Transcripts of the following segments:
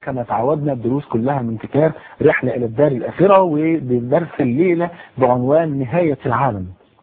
كما تعودنا الدروس كلها من كتاب رحلة إلى الدار الآخرة وبدرس الليلة بعنوان نهاية العالم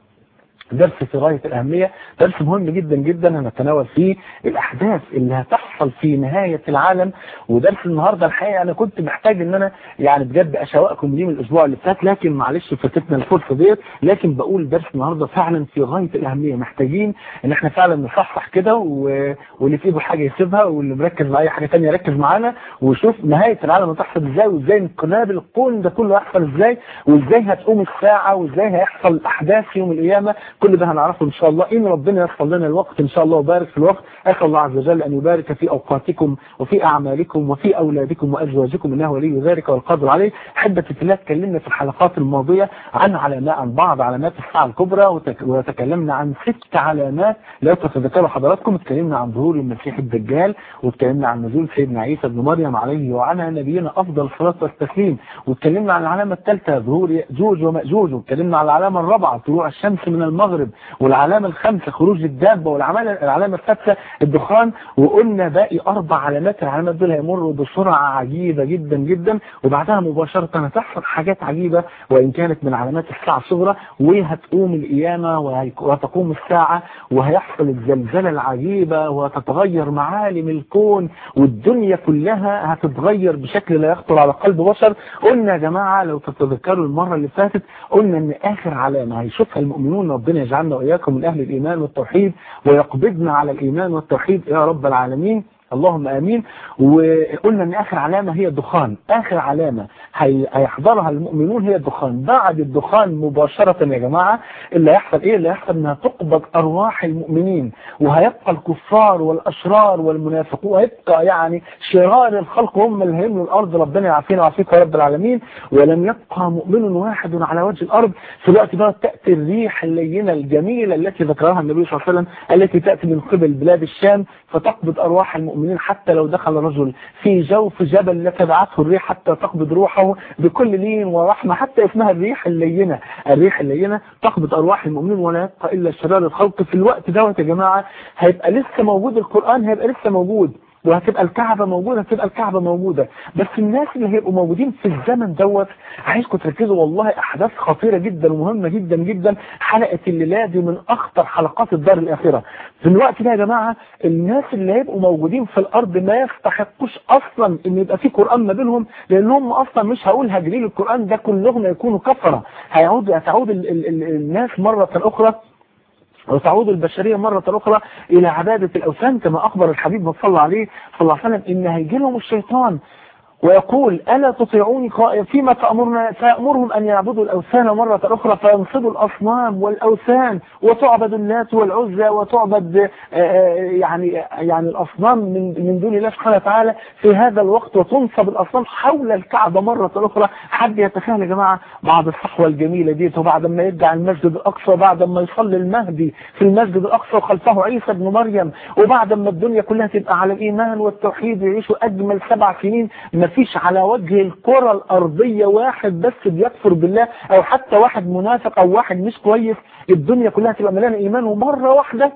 درس في غاية الأهمية درس مهم جدا جدا هنتناول فيه الأحداث اللي هتحصل في نهاية العالم ودرس النهاردة الحقيقة أنا كنت محتاج إن أنا يعني بجد أشوقكم ليه من الأسبوع اللي فات لكن معلش فاتتنا الفرصة ديت لكن بقول درس النهاردة فعلا في غاية الأهمية محتاجين إن إحنا فعلا نصحصح كده و... واللي في إيده حاجة يسيبها واللي مركز مع أي حاجة ثانيه يركز معانا ويشوف نهاية العالم هتحصل إزاي وإزاي انقلاب الكون ده كله هيحصل إزاي وإزاي هتقوم الساعة وإزاي هيحصل أحداث يوم القيامة كل ده هنعرفه ان شاء الله ان ربنا يسر لنا الوقت ان شاء الله وبارك في الوقت اسال الله عز وجل ان يبارك في اوقاتكم وفي اعمالكم وفي اولادكم وازواجكم انه ولي ذلك والقادر عليه احبتي في الله اتكلمنا في الحلقات الماضيه عن علامات عن بعض علامات الساعه الكبرى وتك... وتكلمنا عن ست علامات لو تتذكروا حضراتكم اتكلمنا عن ظهور المسيح الدجال واتكلمنا عن نزول سيدنا عيسى بن مريم عليه وعلى نبينا افضل الصلاه والتسليم واتكلمنا عن العلامه الثالثه ظهور ياجوج وماجوج واتكلمنا عن العلامه الرابعه طلوع الشمس من المغرب والعلامة الخامسة خروج الدابة والعلامة العلامة السادسة الدخان وقلنا باقي أربع علامات العلامات دول هيمروا بسرعة عجيبة جدا جدا وبعدها مباشرة هتحصل حاجات عجيبة وإن كانت من علامات الساعة الصغرى وهتقوم القيامة وهتقوم الساعة وهيحصل الزلزلة العجيبة وهتتغير معالم الكون والدنيا كلها هتتغير بشكل لا يخطر على قلب بشر قلنا يا جماعة لو تتذكروا المرة اللي فاتت قلنا ان آخر علامة هيشوفها المؤمنون ربنا يجعلنا وإياكم من أهل الإيمان والتوحيد ويقبضنا على الإيمان والتوحيد يا رب العالمين اللهم امين وقلنا ان اخر علامة هي الدخان اخر علامة هيحضرها المؤمنون هي الدخان بعد الدخان مباشرة يا جماعة اللي هيحصل ايه اللي هيحصل انها تقبض ارواح المؤمنين وهيبقى الكفار والاشرار والمنافقون وهيبقى يعني شرار الخلق هم اللي هيملوا الارض ربنا يعافينا ويعافيك يا رب العالمين ولم يبقى مؤمن واحد على وجه الارض في الوقت ده تاتي الريح اللينه الجميله التي ذكرها النبي صلى الله عليه وسلم التي تاتي من قبل بلاد الشام فتقبض ارواح المؤمنين المؤمنين حتى لو دخل رجل في جوف جبل لتبعته الريح حتى تقبض روحه بكل لين ورحمة حتى اسمها الريح اللينة الريح اللينة تقبض أرواح المؤمنين ولا يبقى إلا شرار الخلق في الوقت دوت يا جماعة هيبقى لسه موجود القرآن هيبقى لسه موجود وهتبقى الكعبة موجودة هتبقى الكعبة موجودة بس الناس اللي هيبقوا موجودين في الزمن دوت عايزكم تركزوا والله أحداث خطيرة جدا ومهمة جدا جدا حلقة الليلة دي من أخطر حلقات الدار الآخرة في الوقت ده يا جماعة الناس اللي هيبقوا موجودين في الأرض ما يستحقوش أصلا إن يبقى في قرآن ما بينهم لأنهم أصلا مش هقول هاجرين القرآن ده كلهم يكونوا كفرة هيعود هتعود ال ال ال الناس مرة أخرى وتعود البشرية مرة أخرى إلى عبادة الأوثان كما أخبر الحبيب صلى عليه صلى الله عليه وسلم إن هيجي لهم الشيطان ويقول ألا تطيعوني فيما تأمرنا فيأمرهم أن يعبدوا الأوثان مرة أخرى فينصبوا الأصنام والأوثان وتعبد اللات والعزى وتعبد يعني يعني الأصنام من من دون الله سبحانه وتعالى في هذا الوقت وتنصب الأصنام حول الكعبة مرة أخرى حد يتخيل يا جماعة بعد الصحوة الجميلة دي وبعد ما يرجع المسجد الأقصى وبعد ما يصلي المهدي في المسجد الأقصى وخلفه عيسى بن مريم وبعد ما الدنيا كلها تبقى على الإيمان والتوحيد ويعيشوا أجمل سبع سنين مفيش على وجه الكرة الأرضية واحد بس بيكفر بالله أو حتى واحد منافق أو واحد مش كويس الدنيا كلها تبقى مليانة إيمان ومرة واحدة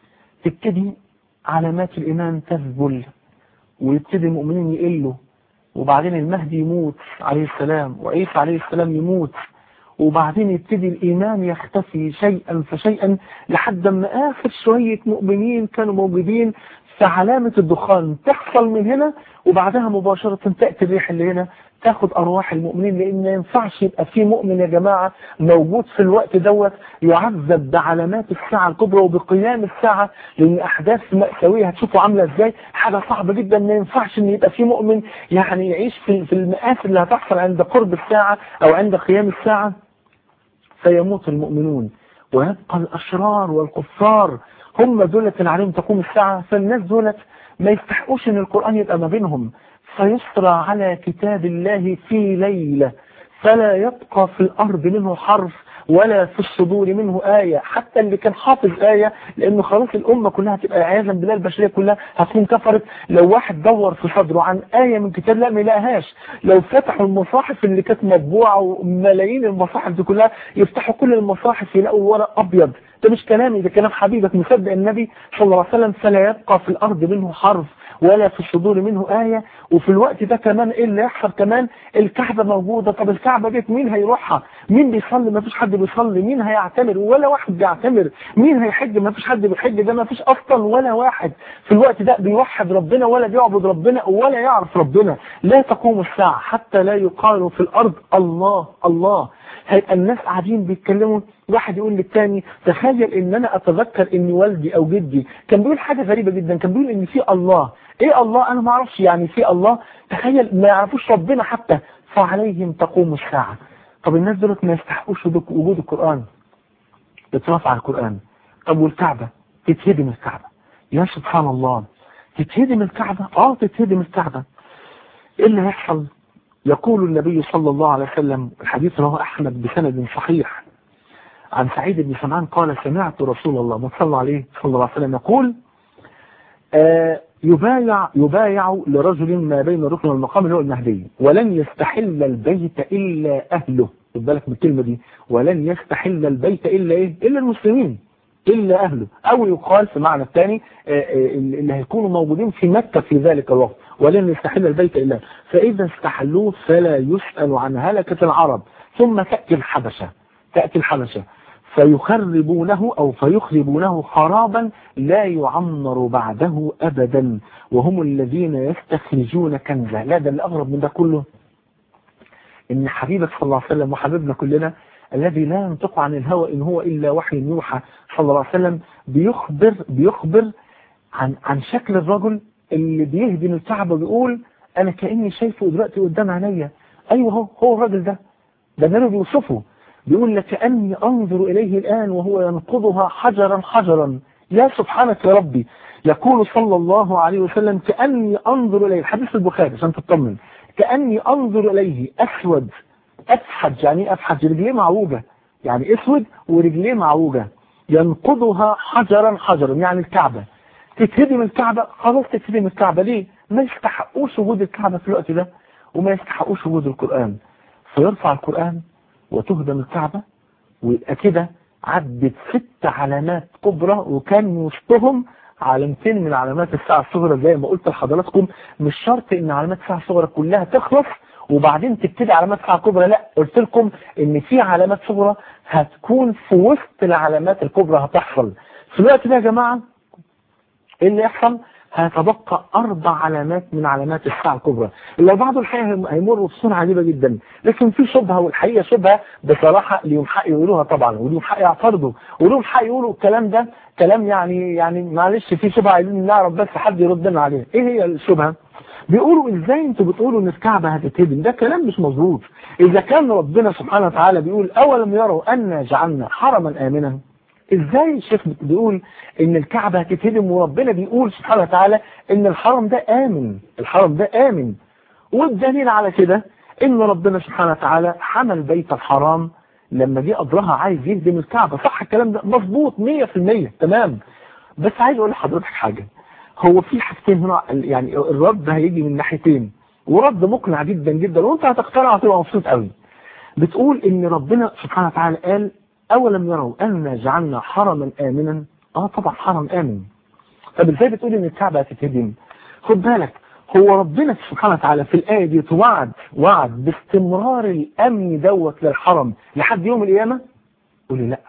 تبتدي علامات الإيمان تذبل ويبتدي المؤمنين يقلوا وبعدين المهدي يموت عليه السلام وعيسى عليه السلام يموت وبعدين يبتدي الإيمان يختفي شيئا فشيئا لحد ما آخر شوية مؤمنين كانوا موجودين فعلامة الدخان تحصل من هنا وبعدها مباشرة تأتي الريح اللي هنا تاخد أرواح المؤمنين لأن ما ينفعش يبقى في مؤمن يا جماعة موجود في الوقت دوت يعذب بعلامات الساعة الكبرى وبقيام الساعة لأن أحداث مأساوية هتشوفوا عاملة إزاي حاجة صعبة جدا ما ينفعش إن يبقى في مؤمن يعني يعيش في في المآسي اللي هتحصل عند قرب الساعة أو عند قيام الساعة فيموت المؤمنون ويبقى الأشرار والكفار هم دولة اللي عليهم تقوم الساعة فالناس دولة ما يستحقوش ان القرآن يبقى ما بينهم فيسرى على كتاب الله في ليلة فلا يبقى في الأرض منه حرف ولا في الصدور منه آية حتى اللي كان حافظ آية لأنه خلاص الأمة كلها هتبقى عياذا بالله البشرية كلها هتكون كفرت لو واحد دور في صدره عن آية من كتاب لا ما يلاقيهاش لو فتحوا المصاحف اللي كانت مطبوعة وملايين المصاحف دي كلها يفتحوا كل المصاحف يلاقوا ورق أبيض ده مش كلامي ده كلام حبيبك مصدق النبي صلى الله عليه وسلم فلا يبقى في الأرض منه حرف ولا في الصدور منه آية وفي الوقت ده كمان ايه اللي يحصل كمان الكعبة موجودة طب الكعبة ديت مين هيروحها مين بيصلي ما فيش حد بيصلي مين هيعتمر ولا واحد بيعتمر مين هيحج ما فيش حد بيحج ده ما فيش اصلا ولا واحد في الوقت ده بيوحد ربنا ولا بيعبد ربنا ولا يعرف ربنا لا تقوم الساعة حتى لا يقال في الارض الله الله هيبقى الناس قاعدين بيتكلموا واحد يقول للتاني تخيل ان انا اتذكر ان والدي او جدي كان بيقول حاجة غريبة جدا كان بيقول ان في الله ايه الله انا ما اعرفش يعني في الله تخيل ما يعرفوش ربنا حتى فعليهم تقوم الساعة طب الناس دولت ما يستحقوش وجود القرآن يترفع القرآن طب والكعبة تتهدم الكعبة يا سبحان الله تتهدم الكعبة اه تتهدم الكعبة ايه اللي هيحصل يقول النبي صلى الله عليه وسلم الحديث رواه احمد بسند صحيح عن سعيد بن سمعان قال سمعت رسول الله ما صلى عليه صلى الله عليه وسلم يقول آه يبايع يبايع لرجل ما بين الركن والمقام اللي هو المهدي ولن يستحل البيت إلا أهله خد بالك من الكلمة دي ولن يستحل البيت إلا إيه إلا المسلمين إلا أهله أو يقال في معنى الثاني اللي هيكونوا موجودين في مكة في ذلك الوقت ولن يستحل البيت إلا فإذا استحلوه فلا يسأل عن هلكة العرب ثم تأتي الحبشة تأتي الحبشة فيخربونه أو فيخربونه خرابا لا يعمر بعده أبدا وهم الذين يستخرجون كنزا لا ده الأغرب من ده كله إن حبيبك صلى الله عليه وسلم وحبيبنا كلنا الذي لا ينطق عن الهوى إن هو إلا وحي يوحى صلى الله عليه وسلم بيخبر بيخبر عن عن شكل الرجل اللي بيهدم الكعبة بيقول أنا كأني شايفه دلوقتي قدام عينيا أيوه هو هو الراجل ده ده النبي بيوصفه بيقول لكأني أنظر إليه الآن وهو ينقضها حجرا حجرا يا سبحانك يا ربي يقول صلى الله عليه وسلم كأني أنظر إليه الحديث البخاري عشان تطمن كأني أنظر إليه أسود أفحج يعني أفحج رجليه معوجة يعني أسود ورجليه معوجة ينقضها حجرا حجرا يعني الكعبة تتهدم الكعبة خلاص تتهدم الكعبة ليه ما يستحقوش وجود الكعبة في الوقت ده وما يستحقوش وجود القرآن فيرفع القرآن وتهدم الكعبة ويبقى كده عدت ست علامات كبرى وكان وسطهم علامتين من علامات الساعة الصغرى زي ما قلت لحضراتكم مش شرط ان علامات الساعة الصغرى كلها تخلص وبعدين تبتدي علامات الساعة الكبرى لا قلت لكم ان في علامات صغرى هتكون في وسط العلامات الكبرى هتحصل في الوقت ده يا جماعة ايه اللي يحصل هيتبقى أربع علامات من علامات الساعة الكبرى اللي بعض الحقيقة هيمروا بسرعة عجيبة جدا لكن في شبهة والحقيقة شبهة بصراحة ليهم حق يقولوها طبعا وليهم حق يعترضوا وليهم حق يقولوا الكلام ده كلام يعني يعني معلش في شبهة عايزين نعرف بس حد يرد لنا عليها ايه هي الشبهة بيقولوا ازاي انتوا بتقولوا ان الكعبة هتتهدم ده كلام مش مظبوط اذا كان ربنا سبحانه وتعالى بيقول اولم يروا ان جعلنا حرما امنا ازاي الشيخ بيقول ان الكعبة هتتهدم وربنا بيقول سبحانه وتعالى ان الحرم ده امن الحرم ده امن والدليل على كده ان ربنا سبحانه وتعالى حمل بيت الحرام لما جه قدرها عايز يهدم الكعبة صح الكلام ده مظبوط 100% تمام بس عايز اقول لحضرتك حاجة هو في حاجتين هنا يعني الرد هيجي من ناحيتين ورد مقنع جدا جدا وانت هتقتنع هتبقى مبسوط قوي بتقول ان ربنا سبحانه وتعالى قال أولم يروا أن جعلنا حرما آمنا آه طبعا حرم آمن طب ازاي بتقول ان الكعبة هتتهدم خد بالك هو ربنا سبحانه وتعالى في الآية دي توعد وعد باستمرار الأمن دوت للحرم لحد يوم القيامة قولي لا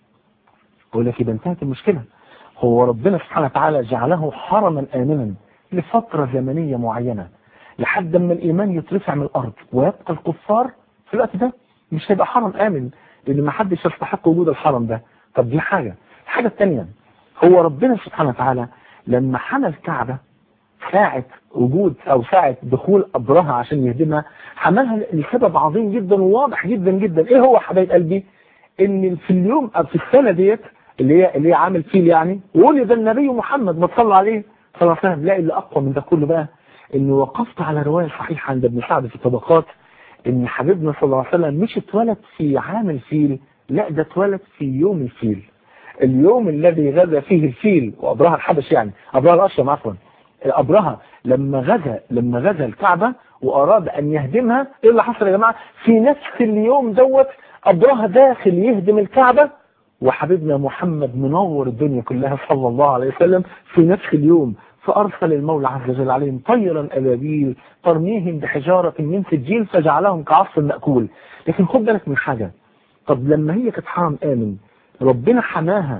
قول لك يبقى انتهت المشكلة هو ربنا سبحانه وتعالى جعله حرما آمنا لفترة زمنية معينة لحد ما الإيمان يترفع من الأرض ويبقى الكفار في الوقت ده مش هيبقى حرم آمن لأن ما حدش يستحق وجود الحرم ده طب دي حاجة الحاجة الثانية هو ربنا سبحانه وتعالى لما حمى الكعبة ساعة وجود أو ساعة دخول أبرهة عشان يهدمها حملها لسبب عظيم جدا وواضح جدا جدا إيه هو حبايب قلبي إن في اليوم أو في السنة ديت اللي هي اللي هي عامل فيل يعني ولد النبي محمد ما صلى عليه صلى الله عليه وسلم لا اللي أقوى من ده كله بقى إني وقفت على رواية صحيحة عند ابن سعد في الطبقات ان حبيبنا صلى الله عليه وسلم مش اتولد في عام الفيل لا ده اتولد في يوم الفيل اليوم الذي غزا فيه الفيل وابرهة الحبش يعني ابرهة الاشرم عفوا ابرهة لما غزا لما غزا الكعبة واراد ان يهدمها ايه اللي حصل يا جماعة في نفس اليوم دوت ابرهة داخل يهدم الكعبة وحبيبنا محمد منور الدنيا كلها صلى الله عليه وسلم في نفس اليوم فأرسل المولى عز وجل عليهم طيرا أبابيل ترميهم بحجارة من سجيل فجعلهم كعصف مأكول لكن خد بالك من حاجة طب لما هي كانت حرم آمن ربنا حماها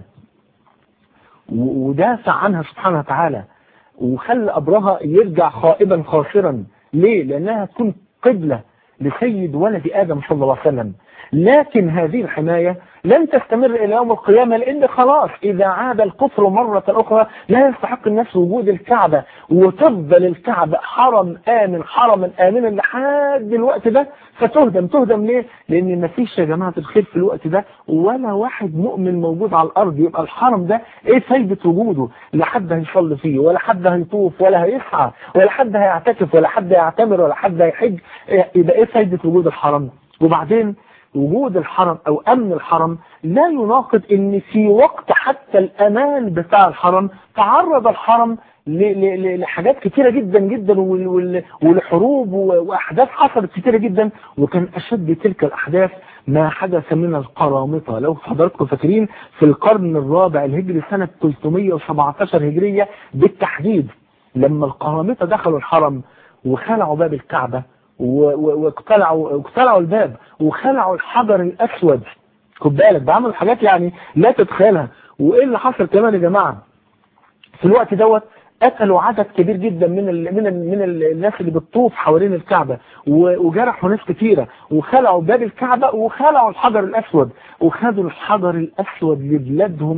ودافع عنها سبحانه وتعالى وخلى أبرها يرجع خائبا خاسرا ليه؟ لأنها تكون قبلة لسيد ولد آدم صلى الله عليه وسلم لكن هذه الحماية لن تستمر إلى يوم القيامة لأن خلاص إذا عاد الكفر مرة أخرى لا يستحق الناس وجود الكعبة وتفضل الكعبة حرم آمن حرما آمنا لحد الوقت ده فتهدم تهدم ليه؟ لأن ما فيش يا جماعة الخير في الوقت ده ولا واحد مؤمن موجود على الأرض يبقى الحرم ده إيه فايدة وجوده؟ لا حد هيصلي فيه ولا حد هيطوف ولا هيسعى ولا حد هيعتكف ولا حد هيعتمر ولا حد هيحج يبقى إيه فايدة وجود الحرم؟ وبعدين وجود الحرم او امن الحرم لا يناقض ان في وقت حتى الامان بتاع الحرم تعرض الحرم لحاجات كتيرة جدا جدا ولحروب واحداث حصلت كتيرة جدا وكان اشد تلك الاحداث ما حدث من القرامطة لو حضراتكم فاكرين في القرن الرابع الهجري سنة 317 هجرية بالتحديد لما القرامطة دخلوا الحرم وخلعوا باب الكعبة واقتلعوا واقتلعوا الباب وخلعوا الحجر الاسود خد بالك بعملوا حاجات يعني لا تتخيلها وايه اللي حصل كمان يا جماعه في الوقت دوت قتلوا عدد كبير جدا من ال من ال من ال الناس اللي بتطوف حوالين الكعبة وجرحوا ناس كتيرة وخلعوا باب الكعبة وخلعوا الحجر الأسود وخدوا الحجر الأسود لبلادهم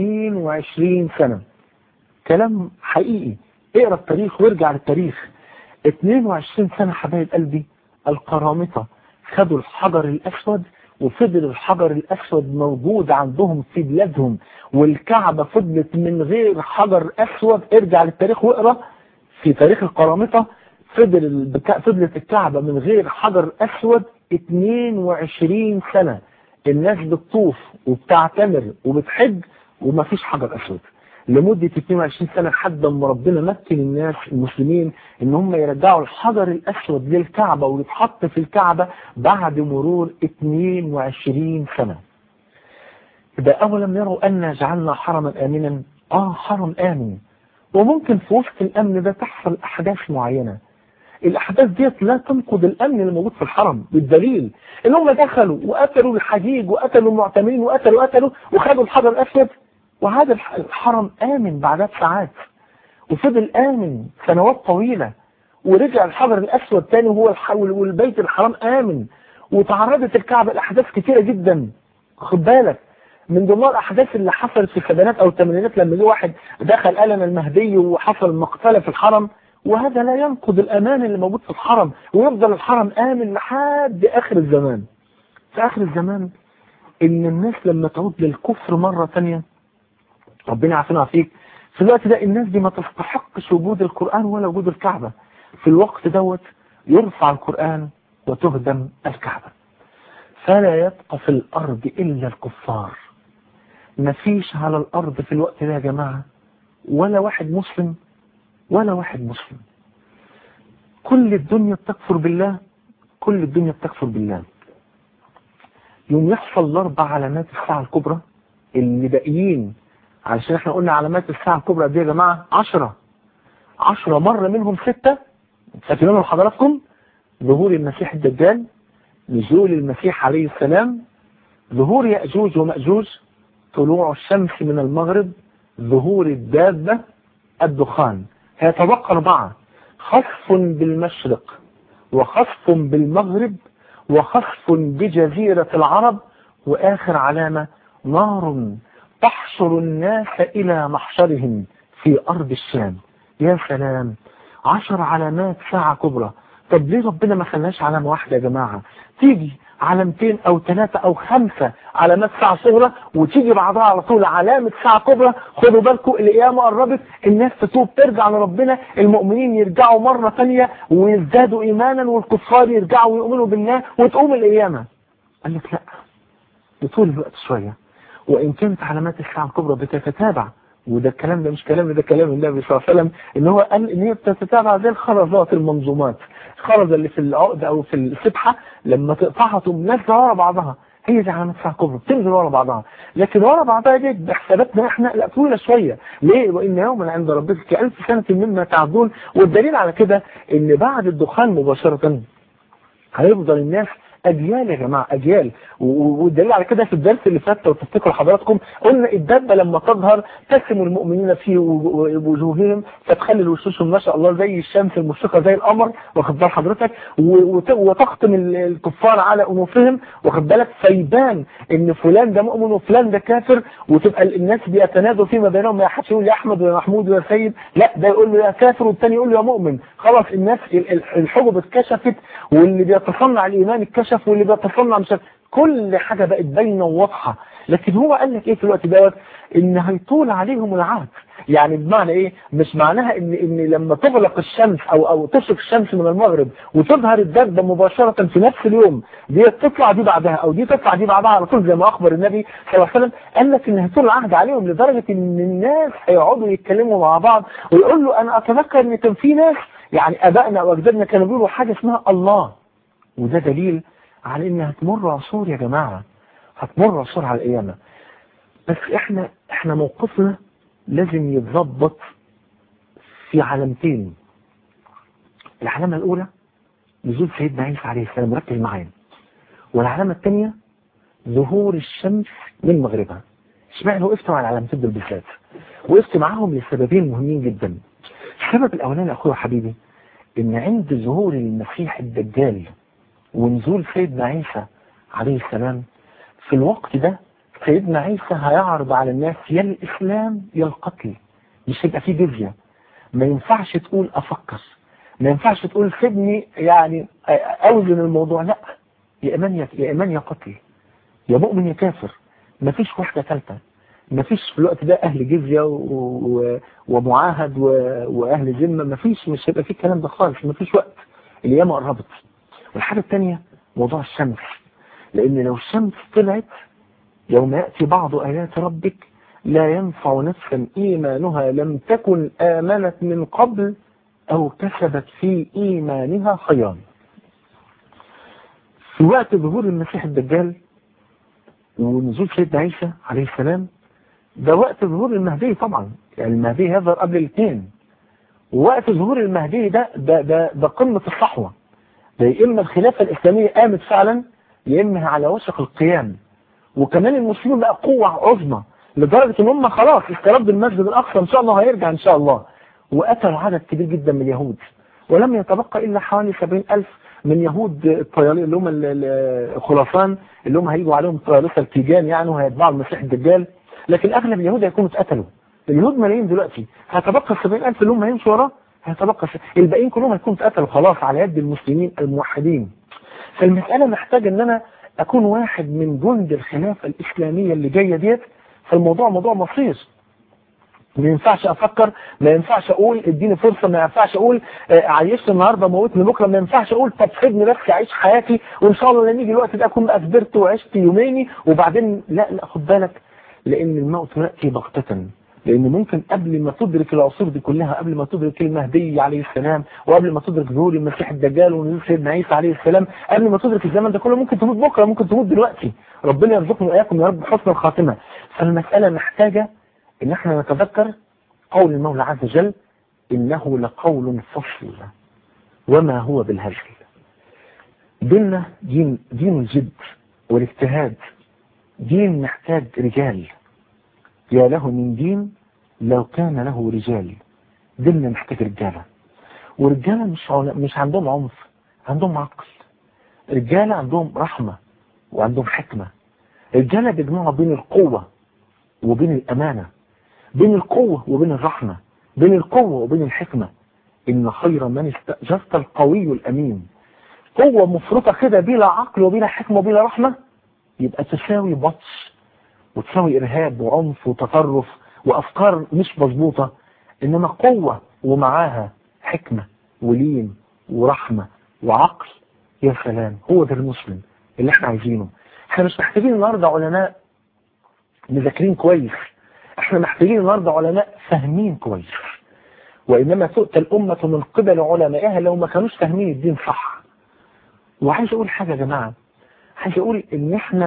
22 سنة كلام حقيقي اقرا التاريخ وارجع للتاريخ 22 سنة حبايب قلبي القرامطة خدوا الحجر الأسود وفضل الحجر الأسود موجود عندهم في بلادهم والكعبة فضلت من غير حجر أسود ارجع للتاريخ واقرا في تاريخ القرامطة فضل فضلت الكعبة من غير حجر أسود 22 سنة الناس بتطوف وبتعتمر وبتحج ومفيش حجر أسود لمدة 22 سنة لحد ما ربنا مكن الناس المسلمين ان هم يرجعوا الحجر الاسود للكعبة ويتحط في الكعبة بعد مرور 22 سنة يبقى اولا يروا ان جعلنا حرما امنا اه حرم امن وممكن في وسط الامن ده تحصل احداث معينة الاحداث ديت لا تنقض الامن اللي موجود في الحرم بالدليل ان هم دخلوا وقتلوا الحجيج وقتلوا المعتمرين وقتلوا قتلوا وخدوا الحجر الاسود وهذا الحرم آمن بعدها بساعات وفضل آمن سنوات طويلة ورجع الحجر الأسود تاني وهو الحول والبيت الحرام آمن وتعرضت الكعبة لأحداث كتيرة جدا خد بالك من ضمن الأحداث اللي حصلت في السبعينات أو الثمانينات لما جه واحد دخل ألم المهدي وحصل مقتلة في الحرم وهذا لا ينقض الأمان اللي موجود في الحرم ويفضل الحرم آمن لحد آخر الزمان في آخر الزمان إن الناس لما تعود للكفر مرة ثانية ربنا يعافينا فيك في الوقت ده الناس دي ما تستحقش وجود القرآن ولا وجود الكعبة في الوقت دوت يرفع القرآن وتهدم الكعبة فلا يبقى في الأرض إلا الكفار مفيش على الأرض في الوقت ده يا جماعة ولا واحد مسلم ولا واحد مسلم كل الدنيا بتكفر بالله كل الدنيا بتكفر بالله يوم يحصل الأربع علامات الساعة الكبرى اللي باقيين علشان احنا قلنا علامات الساعة الكبرى دي يا جماعة عشرة عشرة مرة منهم ستة فاكرين حضراتكم ظهور المسيح الدجال نزول المسيح عليه السلام ظهور يأجوج ومأجوج طلوع الشمس من المغرب ظهور الدابة الدخان هيتبقى أربعة خصف بالمشرق وخصف بالمغرب وخصف بجزيرة العرب وآخر علامة نار تحشر الناس إلى محشرهم في أرض الشام يا سلام عشر علامات ساعة كبرى طب ليه ربنا ما خلاش علامة واحدة يا جماعة تيجي علامتين او ثلاثة او خمسة علامات ساعة صغرى وتيجي بعدها على طول علامة ساعة كبرى خدوا بالكم القيامة قربت الناس تتوب ترجع لربنا المؤمنين يرجعوا مرة ثانية ويزدادوا ايمانا والكفار يرجعوا ويؤمنوا بالله وتقوم القيامة قال لك لا بطول الوقت شوية وإن كانت علامات الساعة الكبرى بتتتابع وده الكلام ده مش كلام ده كلام النبي صلى الله عليه وسلم ان هو قال ان هي بتتتابع زي الخرزات المنظومات الخرزة اللي في العقد او في السبحة لما تقطعها تقوم نازله ورا بعضها هي دي علامات الساعه الكبرى بتنزل ورا بعضها لكن ورا بعضها دي بحساباتنا احنا لا طويله شويه ليه وان يوما عند ربك كألف سنه مما تعدون والدليل على كده ان بعد الدخان مباشره هيفضل الناس اجيال يا جماعه اجيال والدليل على كده في الدرس اللي فات لو تفتكروا حضراتكم قلنا الدابه لما تظهر تسم المؤمنين في وجوههم فتخلي وشوشهم ما شاء الله زي الشمس المشرقه زي القمر واخد بال حضرتك وتختم الكفار على انوفهم واخد بالك فيبان ان فلان ده مؤمن وفلان ده كافر وتبقى الناس بيتنادوا فيما بينهم ما حدش يقول يا احمد ويا محمود ويا سيد لا ده يقول له يا كافر والثاني يقول له يا مؤمن خلاص الناس الحجب اتكشفت واللي بيتصنع الايمان اتكشف كشف واللي بيتصنع مش كل حاجة بقت باينه وواضحة لكن هو قال لك ايه في الوقت دوت ان هيطول عليهم العهد يعني بمعنى ايه مش معناها ان ان لما تغلق الشمس او او تشرق الشمس من المغرب وتظهر الدابه مباشره في نفس اليوم دي تطلع دي بعدها او دي تطلع دي بعدها على طول زي ما اخبر النبي صلى الله عليه وسلم قال لك ان هيطول العهد عليهم لدرجه ان الناس هيقعدوا يتكلموا مع بعض ويقول له انا اتذكر ان كان في ناس يعني ابائنا واجدادنا كانوا بيقولوا حاجه اسمها الله وده دليل على ان هتمر عصور يا جماعة هتمر عصور على القيامة بس احنا احنا موقفنا لازم يتظبط في علامتين العلامة الاولى نزول سيدنا عيسى عليه السلام ركز معايا والعلامة الثانية ظهور الشمس من مغربها اشمعنى وقفت مع العلامتين دول بالذات وقفت معاهم لسببين مهمين جدا السبب الاولاني اخويا حبيبي ان عند ظهور المسيح الدجال ونزول سيدنا عيسى عليه السلام في الوقت ده سيدنا عيسى هيعرض على الناس يا الإسلام يا القتل مش هيبقى فيه جزية ما ينفعش تقول أفكر ما ينفعش تقول سيبني يعني أوزن الموضوع لا يا إيمان يا, يا إيمان يا قتل يا مؤمن يا كافر ما فيش واحدة ثالثة ما فيش في الوقت ده أهل جزية و... و... ومعاهد و... وأهل ذمة ما فيش مش هيبقى فيه الكلام ده خالص ما فيش وقت الأيام قربت والحاجة الثانية موضوع الشمس لأن لو الشمس طلعت يوم يأتي بعض آيات ربك لا ينفع نفسا إيمانها لم تكن آمنت من قبل أو كسبت في إيمانها خيرا في وقت ظهور المسيح الدجال ونزول سيدنا عيسى عليه السلام ده وقت ظهور المهدي طبعا يعني المهدي يظهر قبل الاثنين ووقت ظهور المهدي ده ده ده, ده قمة الصحوة ده يا إما الخلافة الإسلامية قامت فعلا يا إما على وشك القيام وكمان المسلمين بقى قوة عظمى لدرجة ان هم خلاص استردوا المسجد الأقصى إن شاء الله هيرجع إن شاء الله وقتلوا عدد كبير جدا من اليهود ولم يتبقى إلا حوالي 70 ألف من يهود الطيالين اللي هم الخلفان اللي هم هيجوا عليهم طيالسة التيجان يعني وهيتبعوا المسيح الدجال لكن أغلب اليهود هيكونوا اتقتلوا اليهود ملايين دلوقتي هيتبقى ال 70 ألف اللي هم هيمشوا وراه هيتبقى الباقيين كلهم هيكونوا اتقتلوا خلاص على يد المسلمين الموحدين فالمسألة محتاجة ان انا اكون واحد من جند الخلافة الاسلامية اللي جاية ديت فالموضوع موضوع مصير ما ينفعش افكر ما ينفعش اقول اديني فرصة ما ينفعش اقول عيشت النهاردة موتني بكرة ما ينفعش اقول طب سيبني بس اعيش حياتي وان شاء الله لما يجي الوقت ده اكون بقى كبرت وعشت يوميني وبعدين لا لا خد بالك لان الموت ياتي بغتة لان ممكن قبل ما تدرك العصور دي كلها قبل ما تدرك المهدي عليه السلام وقبل ما تدرك ظهور المسيح الدجال ونزول سيدنا عيسى عليه السلام قبل ما تدرك الزمن ده كله ممكن تموت بكره ممكن تموت دلوقتي ربنا يرزقنا واياكم يا رب بحسن الخاتمه فالمساله محتاجه ان احنا نتذكر قول المولى عز وجل انه لقول فصل وما هو بالهزل ديننا دين دين الجد والاجتهاد دين محتاج رجال يا له من دين لو كان له رجال ديننا محتاج رجالة ورجالة مش مش عندهم عنف عندهم عقل رجالة عندهم رحمة وعندهم حكمة رجالة بيجمعوا بين القوة وبين الأمانة بين القوة وبين الرحمة بين القوة وبين الحكمة إن خير من استأجرت القوي الأمين قوة مفرطة كده بلا عقل وبلا حكمة وبلا رحمة يبقى تساوي بطش وتساوي إرهاب وعنف وتطرف وأفكار مش مظبوطة إنما قوة ومعاها حكمة ولين ورحمة وعقل يا سلام هو ده المسلم اللي احنا عايزينه احنا مش محتاجين النهاردة علماء مذاكرين كويس احنا محتاجين النهاردة علماء فاهمين كويس وإنما تؤتى الأمة من قبل علمائها لو ما كانوش فاهمين الدين صح وعايز أقول حاجة يا جماعة عايز أقول إن احنا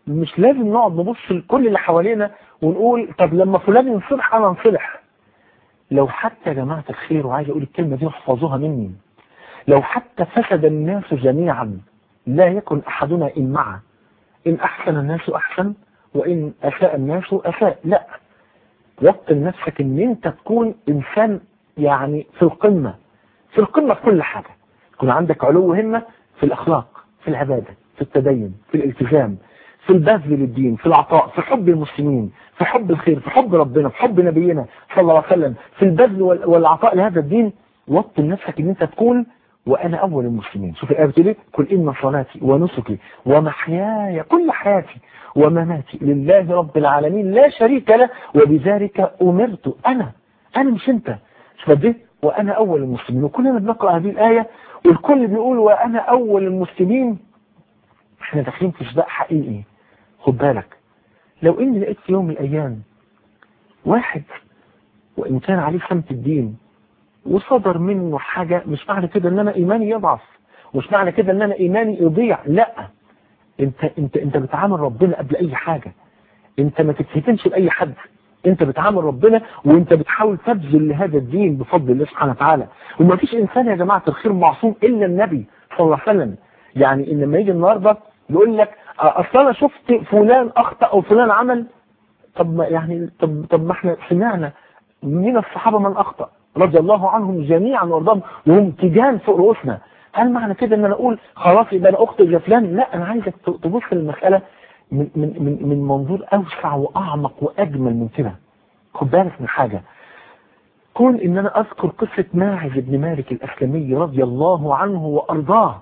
مش لازم نقعد نبص لكل اللي حوالينا ونقول طب لما فلان ينصلح انا انصلح لو حتى يا جماعة الخير وعايز اقول الكلمة دي احفظوها مني لو حتى فسد الناس جميعا لا يكن احدنا ان معه ان احسن الناس احسن وان اساء الناس اساء لا وطن نفسك ان انت تكون انسان يعني في القمة في القمة في كل حاجة يكون عندك علو همة في الاخلاق في العبادة في التدين في الالتزام في البذل للدين في العطاء في حب المسلمين في حب الخير في حب ربنا في حب نبينا صلى الله عليه وسلم في البذل والعطاء لهذا الدين وطن نفسك ان انت تكون وانا اول المسلمين شوف الايه بتقول ايه قل ان صلاتي ونسكي ومحياي كل حياتي ومماتي لله رب العالمين لا شريك له وبذلك امرت انا انا مش انت شوف قد ايه وانا اول المسلمين وكلنا بنقرا هذه الايه والكل بيقول وانا اول المسلمين احنا داخلين في سباق حقيقي خد بالك لو اني لقيت في يوم من الايام واحد وان كان عليه سمت الدين وصدر منه حاجة مش معنى كده ان انا ايماني يضعف مش معنى كده ان انا ايماني يضيع لا انت انت انت بتعامل ربنا قبل اي حاجة انت ما تتفتنش لاي حد انت بتعامل ربنا وانت بتحاول تبذل لهذا الدين بفضل الله سبحانه وتعالى وما فيش انسان يا جماعة الخير معصوم الا النبي صلى الله عليه وسلم يعني ان لما يجي النهارده يقول لك اصل انا شفت فلان اخطا او فلان عمل طب ما يعني طب طب ما احنا سمعنا من الصحابه من اخطا رضي الله عنهم جميعا وارضاهم وهم تيجان فوق رؤوسنا هل معنى كده ان انا اقول خلاص يبقى انا اخطئ يا فلان لا انا عايزك تبص للمساله من من من من منظور اوسع واعمق واجمل من كده خد بالك من حاجه كون ان انا اذكر قصه ماعز بن مالك الاسلمي رضي الله عنه وارضاه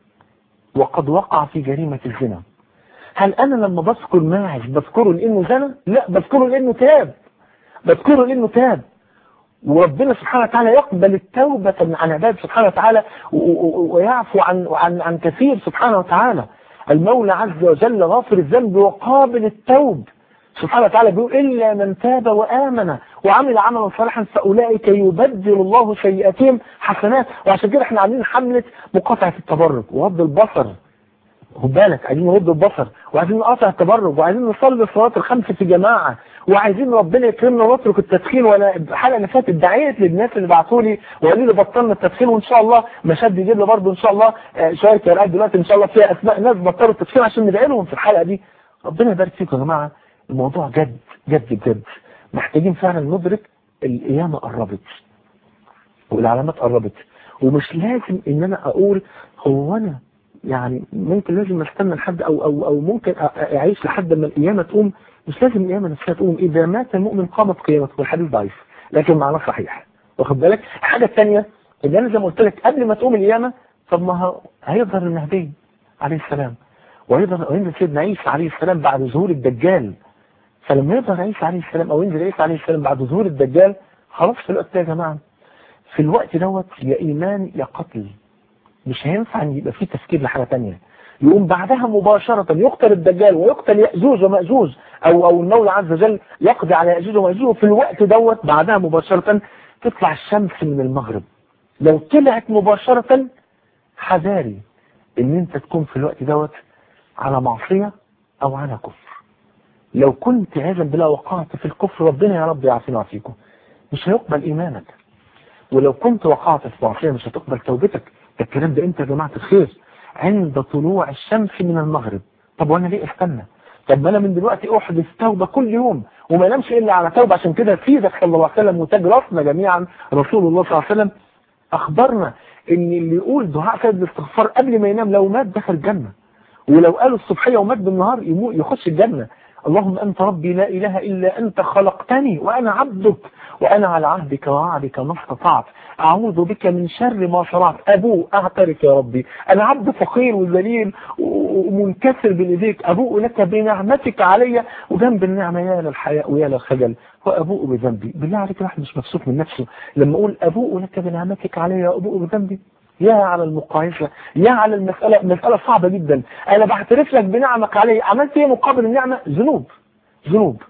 وقد وقع في جريمه الزنا هل انا لما بذكر ماعز بذكره لانه زنا لا بذكره لانه تاب بذكره لانه تاب وربنا سبحانه وتعالى يقبل التوبة عن عباد سبحانه وتعالى ويعفو عن عن عن كثير سبحانه وتعالى المولى عز وجل غافر الذنب وقابل التوب سبحانه وتعالى بيقول إلا من تاب وآمن وعمل عملا صالحا فأولئك يبدل الله سيئاتهم حسنات وعشان كده احنا عاملين حملة مقاطعة التبرج وغض البصر خد بالك عايزين نغض البصر وعايزين نقاطع التبرج وعايزين نصلي الصلاه الخمس في جماعه وعايزين ربنا يكرمنا ونترك التدخين وانا الحلقه اللي فاتت دعيت للناس اللي بعتوا لي وقالوا لي بطلنا التدخين وان شاء الله مشاد يجيب لي برضه ان شاء الله شويه كرات دلوقتي ان شاء الله فيها اسماء ناس بطلوا التدخين عشان ندعي لهم في الحلقه دي ربنا يبارك فيكم يا جماعه الموضوع جد جد جد محتاجين فعلا ندرك القيامه قربت والعلامات قربت ومش لازم ان انا اقول هو انا يعني ممكن لازم استنى لحد او او او ممكن اعيش لحد ما القيامه تقوم مش لازم القيامه نفسها تقوم اذا مات المؤمن قامت قيامته والحديث ضعيف لكن معناه صحيح واخد بالك الحاجه الثانيه ان انا زي ما قلت لك قبل ما تقوم القيامه طب ما هيظهر المهدي عليه السلام ويظهر وينزل سيدنا عيسى عليه السلام بعد ظهور الدجال فلما يظهر عيسى عليه السلام او ينزل عيسى عليه السلام بعد ظهور الدجال خلاص في الوقت ده يا جماعه في الوقت دوت يا ايمان يا قتل مش هينفع ان يبقى فيه تفكير لحاجه ثانيه يقوم بعدها مباشرة يقتل الدجال ويقتل يأجوج ومأجوج أو أو المولى عز وجل يقضي على يأجوج ومأجوج وفي الوقت دوت بعدها مباشرة تطلع الشمس من المغرب لو طلعت مباشرة حذاري ان انت تكون في الوقت دوت على معصية او على كفر لو كنت عياذا بالله وقعت في الكفر ربنا يا رب يعافينا ويعافيكم مش هيقبل ايمانك ولو كنت وقعت في معصية مش هتقبل توبتك الكلام ده انت يا جماعة الخير عند طلوع الشمس من المغرب طب وانا ليه استنى طب ما انا من دلوقتي احدث توبة كل يوم وما نمشي الا على توبة عشان كده سيدك صلى الله عليه وسلم وتاج راسنا جميعا رسول الله صلى الله عليه وسلم اخبرنا ان اللي يقول دعاء سيد الاستغفار قبل ما ينام لو مات دخل الجنة ولو قال الصبحية ومات بالنهار يخش الجنة اللهم أنت ربي لا إله إلا أنت خلقتني وأنا عبدك وأنا على عهدك ووعدك ما استطعت أعوذ بك من شر ما صنعت أبوء أعترف يا ربي أنا عبد فقير وذليل ومنكسر بين إيديك أبوء لك بنعمتك علي وجنب النعمة يا للحياء ويا للخجل وأبوء بذنبي بالله عليك الواحد مش مبسوط من نفسه لما أقول أبوء لك بنعمتك علي وأبوء بذنبي يا على المقايسة يا على المسألة مسألة صعبة جدا أنا بعترف لك بنعمك علي عملت إيه مقابل النعمة ذنوب ذنوب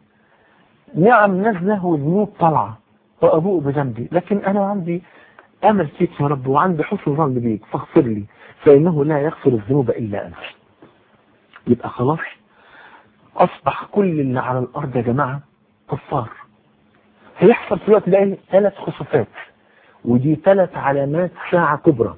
نعم نزله وذنوب طالعة وأبوء بذنبي لكن أنا عندي أمل فيك يا رب وعندي حسن ظن بيك فاغفر لي فإنه لا يغفر الذنوب إلا أنت يبقى خلاص اصبح كل اللي على الارض يا جماعة كفار هيحصل في الوقت ده ايه ثلاث خسوفات ودي ثلاث علامات ساعة كبرى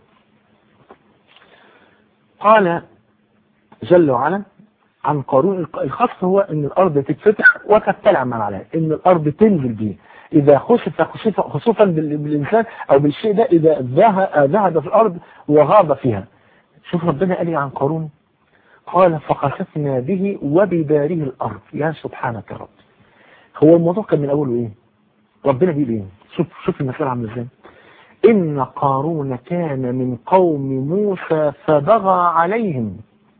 قال جل وعلا عن قارون الخاص هو ان الارض تتفتح وتبتلع من عليها ان الارض تنزل بيه اذا خسف خسوفا خسوفا بالانسان او بالشيء ده اذا ذهب في الارض وغاب فيها شوف ربنا قال عن قارون قال فخسفنا به وبداره الارض يا سبحانك يا رب هو الموضوع كان من اوله ايه ربنا بيقول ايه شوف شوف المسألة عامله ازاي ان قارون كان من قوم موسى فبغى عليهم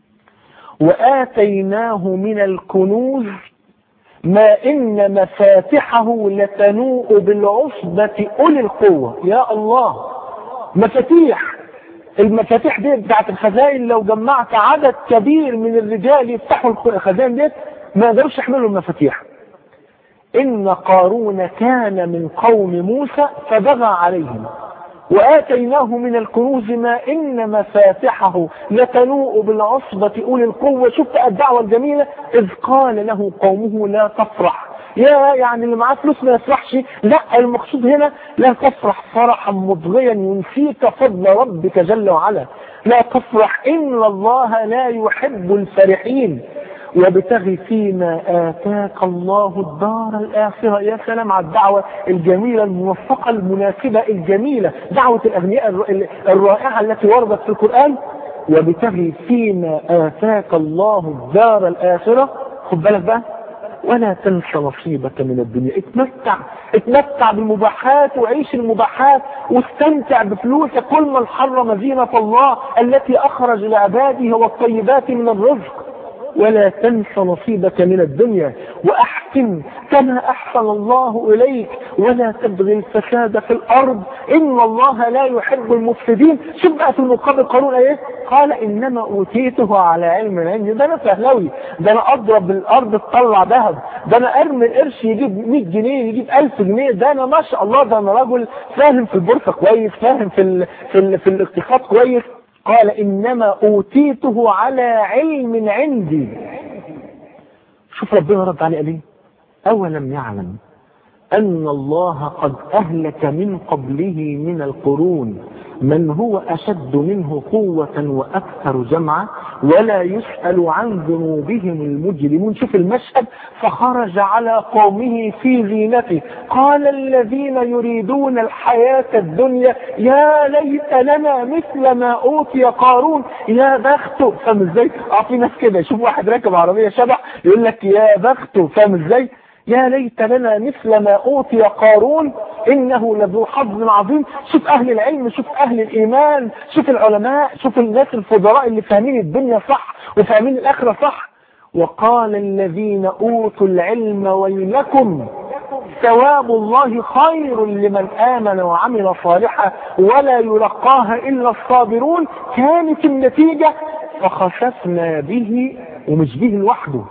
وآتيناه من الكنوز ما إن مفاتحه لتنوء بالعصبة أولي القوة يا الله مفاتيح المفاتيح دي بتاعت الخزائن لو جمعت عدد كبير من الرجال يفتحوا الخزائن دي ما يقدروش يحملوا المفاتيح إن قارون كان من قوم موسى فبغى عليهم وآتيناه من الكنوز ما إن مفاتحه لتنوء بالعصبة أولي القوة شفت الدعوة الجميلة إذ قال له قومه لا تفرح يا يعني اللي معاه فلوس ما يفرحش لا المقصود هنا لا تفرح فرحا مضغيا ينسيك فضل ربك جل وعلا لا تفرح إن الله لا يحب الفرحين وابتغي فيما آتاك الله الدار الآخرة يا سلام على الدعوة الجميلة الموفقة المناسبة الجميلة دعوة الأغنياء الرائعة التي وردت في القرآن وابتغي فيما آتاك الله الدار الآخرة خد بالك بقى ولا تنسى نصيبك من الدنيا اتمتع اتمتع بالمباحات وعيش المباحات واستمتع بفلوسك كل من حرم زينة الله التي أخرج لعباده والطيبات من الرزق ولا تنس نصيبك من الدنيا وأحسن كما أحسن الله إليك ولا تبغي الفساد في الأرض إن الله لا يحب المفسدين شوف بقى في المقابل قارون إيه قال إنما أوتيته على علم عندي ده أنا فهلوي ده أنا أضرب بالأرض تطلع ذهب ده أنا أرمي القرش يجيب 100 جنيه يجيب 1000 جنيه ده أنا ما شاء الله ده أنا راجل فاهم في البورصة كويس فاهم في ال في, ال في الاقتصاد كويس قال إنما أوتيته على علم عندي شوف ربنا رد عليه ليه أولم يعلم أن الله قد أهلك من قبله من القرون من هو أشد منه قوة وأكثر جمعا ولا يسأل عن ذنوبهم المجرمون شوف المشهد فخرج على قومه في زينته قال الذين يريدون الحياة الدنيا يا ليت لنا مثل ما أوتي قارون يا بخته فاهم ازاي؟ اه في ناس كده يشوف واحد راكب عربية شبح يقول لك يا بخته فاهم ازاي؟ يا ليت لنا مثل ما أوتي قارون إنه لذو حظ عظيم شوف أهل العلم شوف أهل الإيمان شوف العلماء شوف الناس الفضلاء اللي فاهمين الدنيا صح وفاهمين الآخرة صح وقال الذين أوتوا العلم ويلكم ثواب الله خير لمن آمن وعمل صالحا ولا يلقاها إلا الصابرون كانت النتيجة فخسفنا به ومش به لوحده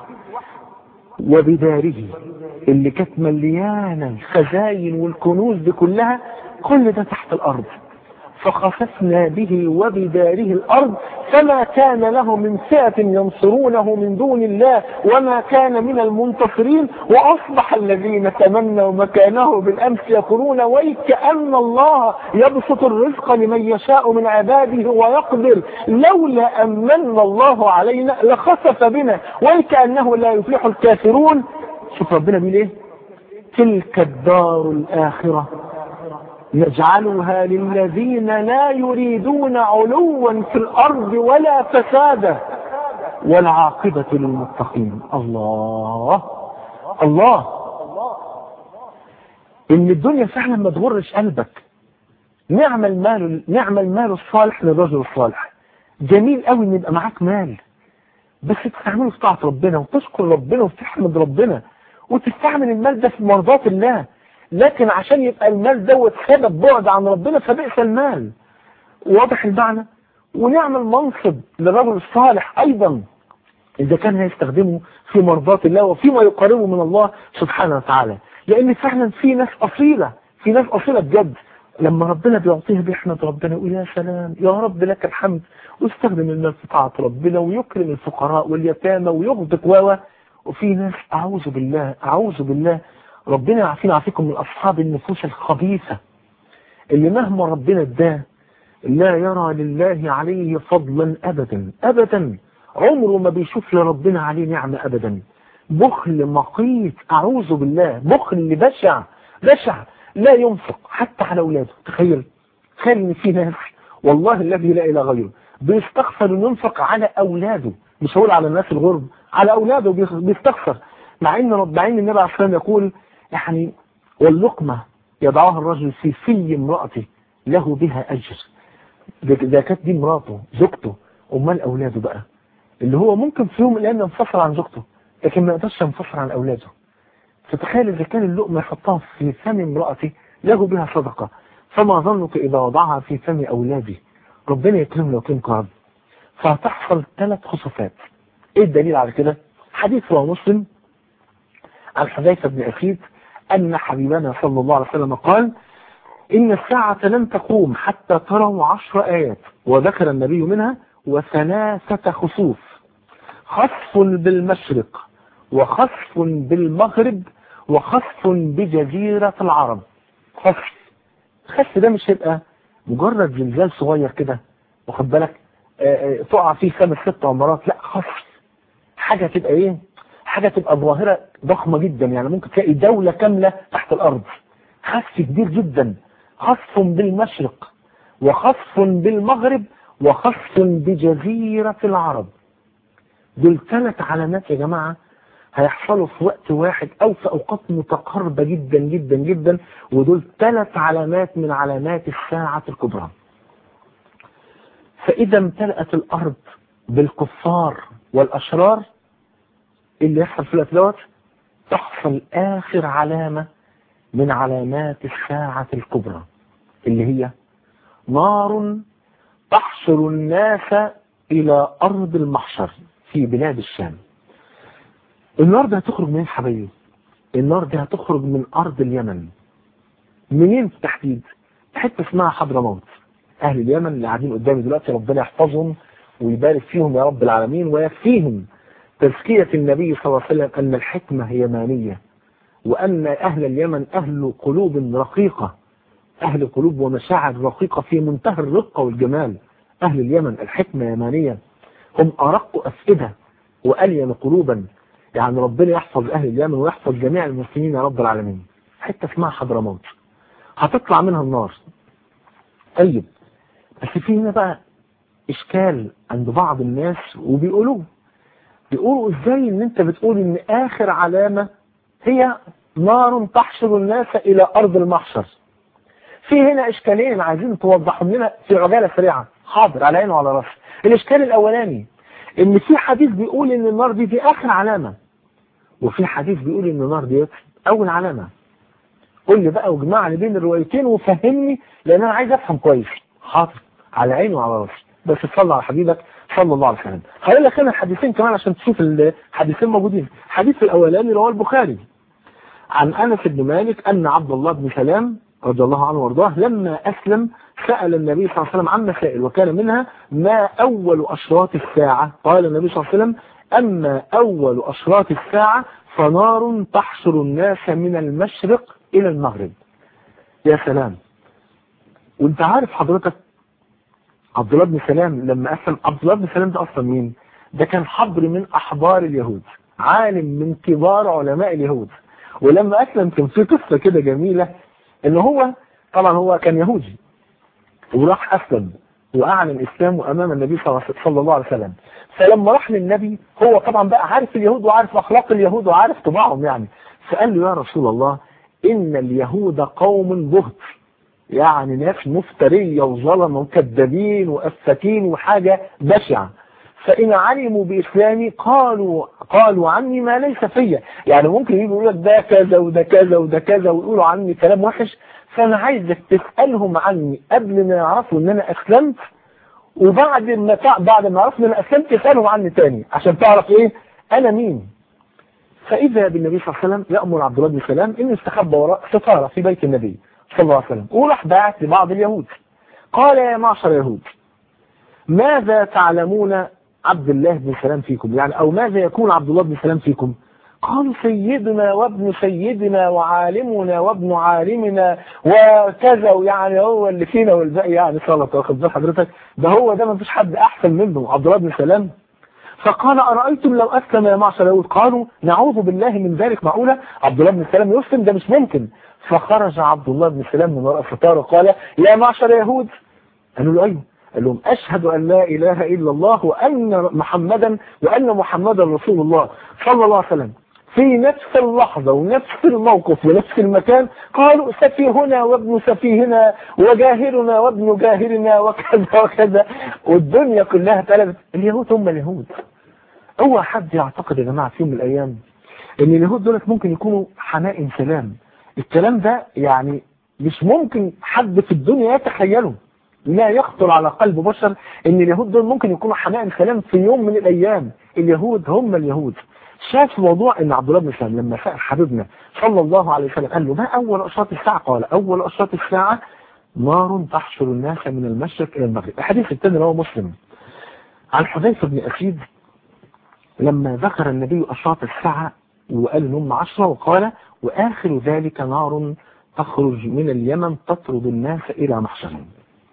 وبداره اللي كانت مليانة الخزاين والكنوز دي كلها كل ده تحت الأرض فخسفنا به وبداره الأرض فما كان له من فئة ينصرونه من دون الله وما كان من المنتصرين وأصبح الذين تمنوا مكانه بالأمس يقولون ويكأن الله يبسط الرزق لمن يشاء من عباده ويقدر لولا أمن الله علينا لخسف بنا ويكأنه لا يفلح الكافرون شوف ربنا بيقول ايه تلك الدار الآخرة نجعلها للذين لا يريدون علوا في الأرض ولا فسادا والعاقبة للمتقين الله الله إن الدنيا فعلا ما تغرش قلبك نعم المال نعم المال الصالح للرجل الصالح جميل قوي ان يبقى معاك مال بس تستعمله في طاعة ربنا وتشكر ربنا وتحمد ربنا وتستعمل المال ده في مرضاة الله لكن عشان يبقى المال دوت سبب بعد عن ربنا فبئس المال واضح المعنى ونعمل منصب للرجل الصالح ايضا اذا كان هيستخدمه في مرضاة الله وفيما يقربه من الله سبحانه وتعالى لان فعلا في ناس اصيلة في ناس اصيلة بجد لما ربنا بيعطيها بيحمد ربنا يقول يا سلام يا رب لك الحمد ويستخدم المال في طاعة ربنا ويكرم الفقراء واليتامى ويغدق و وفي ناس أعوذ بالله أعوذ بالله ربنا يعافينا ويعافيكم من أصحاب النفوس الخبيثة اللي مهما ربنا اداه لا يرى لله عليه فضلا أبدا أبدا عمره ما بيشوف لربنا عليه نعمة أبدا بخل مقيت أعوذ بالله بخل بشع بشع لا ينفق حتى على أولاده تخيل تخيل إن في ناس والله الذي لا إله غيره بيستغفر إنه ينفق على أولاده مش هقول على الناس الغرب على أولاده بيستغفر مع إن رب مع إن النبي عليه الصلاة والسلام يقول يعني واللقمة يضعها الرجل في في امرأته له بها أجر ده كانت دي مراته زوجته أمال أولاده بقى اللي هو ممكن في يوم من الأيام ينفصل عن زوجته لكن ما يقدرش ينفصل عن أولاده فتخيل إذا كان اللقمة يحطها في فم امرأته له بها صدقة فما ظنك إذا وضعها في فم أولاده ربنا يكرم لو كان رب فهتحصل ثلاث خصوصات ايه الدليل على كده حديث رواه مسلم عن حذيفة بن أخيد أن حبيبنا صلى الله عليه وسلم قال إن الساعة لن تقوم حتى تروا عشر آيات وذكر النبي منها وثلاثة خسوف خصف بالمشرق وخصف بالمغرب وخصف بجزيرة العرب خصف الخصف ده مش هيبقى مجرد زلزال صغير كده واخد بالك تقع فيه خمس ست عمارات لا خصف حاجة تبقى ايه حاجة تبقى ظاهرة ضخمة جدا يعني ممكن تلاقي دولة كاملة تحت الأرض خصف كبير جدا خصف بالمشرق وخصف بالمغرب وخصف بجزيرة العرب دول ثلاث علامات يا جماعة هيحصلوا في وقت واحد أو في أوقات متقاربة جدا جدا جدا ودول ثلاث علامات من علامات الساعة الكبرى فإذا امتلأت الأرض بالكفار والأشرار اللي يحصل في الوقت دوت تحصل آخر علامة من علامات الساعة الكبرى اللي هي نار تحشر الناس إلى أرض المحشر في بلاد الشام النار دي هتخرج منين حبايبي النار دي هتخرج من أرض اليمن منين بالتحديد حتة اسمها حضرموت أهل اليمن اللي قاعدين قدامي دلوقتي ربنا يحفظهم ويبارك فيهم يا رب العالمين ويكفيهم تزكية النبي صلى الله عليه وسلم أن الحكمة يمانية وأن أهل اليمن أهل قلوب رقيقة أهل قلوب ومشاعر رقيقة في منتهى الرقة والجمال أهل اليمن الحكمة يمانية هم أرق أفئدة وألين قلوبا يعني ربنا يحفظ أهل اليمن ويحفظ جميع المسلمين يا رب العالمين حتة اسمها حضرموت هتطلع منها النار طيب بس في هنا بقى إشكال عند بعض الناس وبيقولوه بيقولوا إزاي إن أنت بتقول إن آخر علامة هي نار تحشر الناس إلى أرض المحشر في هنا إشكالين عايزين توضحهم لنا في عجالة سريعة حاضر على عينه وعلى راسه الإشكال الأولاني إن في حديث بيقول إن النار دي دي آخر علامة وفي حديث بيقول إن النار دي أول علامة قول لي بقى واجمع لي بين الروايتين وفهمني لأن أنا عايز أفهم كويس حاضر على عينه وعلى راسه بس تصلى على حبيبك صلى الله عليه وسلم هقول لك هنا الحديثين كمان عشان تشوف الحديثين موجودين الحديث الأولاني رواه البخاري عن أنس بن مالك أن عبد الله بن سلام رضي الله عنه وارضاه لما أسلم سأل النبي صلى الله عليه وسلم عن مسائل وكان منها ما أول أشراط الساعة قال النبي صلى الله عليه وسلم أما أول أشراط الساعة فنار تحشر الناس من المشرق إلى المغرب يا سلام وانت عارف حضرتك عبد الله بن سلام لما أسلم عبد الله بن سلام ده أصلا مين ده كان حبر من أحبار اليهود عالم من كبار علماء اليهود ولما أسلم كان في قصة كده جميلة ان هو طبعا هو كان يهودي وراح أسلم وأعلن إسلامه أمام النبي صلى الله عليه وسلم فلما راح للنبي هو طبعا بقى عارف اليهود وعارف أخلاق اليهود وعارف طباعهم يعني فقال له يا رسول الله إن اليهود قوم بهت يعني ناس مفترية وظلمة وكذابين وأفاكين وحاجة بشعة فإن علموا بإسلامي قالوا قالوا عني ما ليس فيا يعني ممكن يقولوا لك ده كذا وده كذا وده كذا ويقولوا عني كلام وحش فأنا عايزك تسألهم عني قبل ما يعرفوا إن أنا أسلمت وبعد ما بعد ما عرفوا إن أنا أسلمت تسألهم عني تاني عشان تعرف إيه أنا مين فإذا بالنبي صلى الله عليه وسلم يأمر عبد الله بن سلام إنه يستخبى وراء ستارة في بيت النبي صلى الله عليه وسلم وراح باعت لبعض اليهود قال يا معشر يهود ماذا تعلمون عبد الله بن سلام فيكم يعني او ماذا يكون عبد الله بن سلام فيكم قالوا سيدنا وابن سيدنا وعالمنا وابن عالمنا وكذا ويعني هو اللي فينا والباقي يعني سلطه واخد بال حضرتك ده هو ده ما فيش حد احسن منه عبد الله بن سلام فقال أرأيتم لو أسلم يا معشر يهود قالوا نعوذ بالله من ذلك معقولة عبد الله بن سلام يسلم ده مش ممكن فخرج عبد الله بن سلام من وراء الستار وقال يا معشر يهود قالوا له أيوه قال لهم أشهد أن لا إله إلا الله وأن محمدا وأن محمدا رسول الله صلى الله عليه وسلم في نفس اللحظة ونفس الموقف ونفس المكان قالوا سفيهنا وابن سفيهنا وجاهرنا وابن جاهرنا وكذا وكذا والدنيا كلها اتقلبت اليهود هم اليهود اوعى حد يعتقد يا جماعة في يوم من الأيام ان اليهود دولت ممكن يكونوا حناء سلام الكلام ده يعني مش ممكن حد في الدنيا يتخيله لا يخطر على قلب بشر ان اليهود دول ممكن يكونوا حناء سلام في يوم من الايام اليهود هم اليهود شاف موضوع ان عبد الله بن سلام لما سأل حبيبنا صلى الله عليه وسلم قال له ما اول اشراط الساعة قال اول اشراط الساعة نار تحشر الناس من المشرق الى المغرب الحديث الثاني رواه مسلم عن حذيفه بن اسيد لما ذكر النبي اشراط الساعة وقال ان هم عشرة وقال واخر ذلك نار تخرج من اليمن تطرد الناس الى محشرهم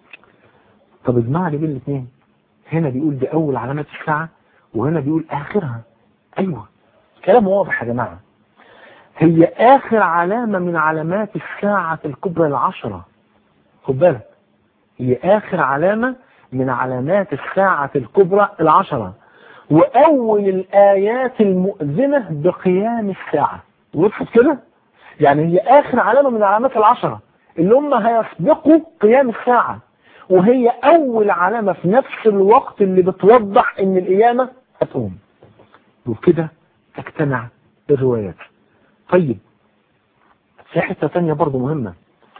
طب اجمع لي بين الاثنين هنا بيقول دي اول علامات الساعة وهنا بيقول اخرها ايوه كلام واضح يا جماعة هي اخر علامة من علامات الساعة الكبرى العشرة خد بالك هي اخر علامة من علامات الساعة الكبرى العشرة واول الايات المؤذنة بقيام الساعة وضحت كده يعني هي اخر علامة من علامات العشرة اللي هم هيسبقوا قيام الساعة وهي اول علامة في نفس الوقت اللي بتوضح ان القيامة هتقوم وكده تجتمع الروايات طيب في حتة تانية برضو مهمة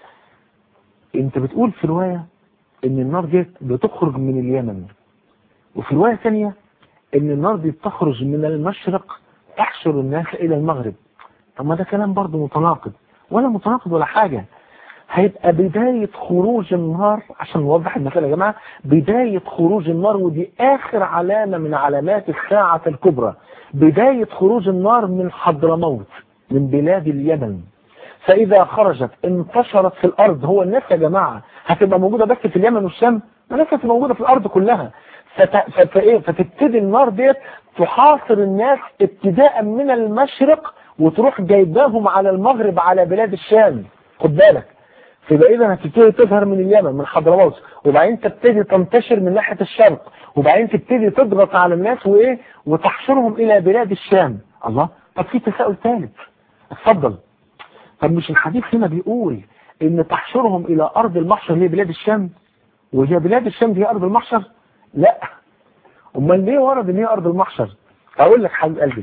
انت بتقول في رواية ان النار دي بتخرج من اليمن وفي رواية ثانية ان النار دي بتخرج من المشرق تحشر الناس الى المغرب طب ما ده كلام برضو متناقض ولا متناقض ولا حاجة هيبقى بداية خروج النار عشان نوضح المسألة يا جماعة بداية خروج النار ودي آخر علامة من علامات الساعة الكبرى بداية خروج النار من حضرموت من بلاد اليمن فإذا خرجت انتشرت في الأرض هو الناس يا جماعة هتبقى موجودة بس في اليمن والشام ما الناس هتبقى موجودة في الأرض كلها فت... فإيه؟ فتبتدي النار ديت تحاصر الناس ابتداء من المشرق وتروح جايباهم على المغرب على بلاد الشام خد بالك فيبقى اذا هتبتدي تظهر من اليمن من حضرموت وبعدين تبتدي تنتشر من ناحية الشرق وبعدين تبتدي تضغط على الناس وايه وتحشرهم الى بلاد الشام الله طب في تساؤل ثالث اتفضل طب مش الحديث هنا بيقول ان تحشرهم الى ارض المحشر هي بلاد الشام وهي بلاد الشام دي ارض المحشر لا امال ليه ورد ان هي ارض المحشر اقول لك حبيب قلبي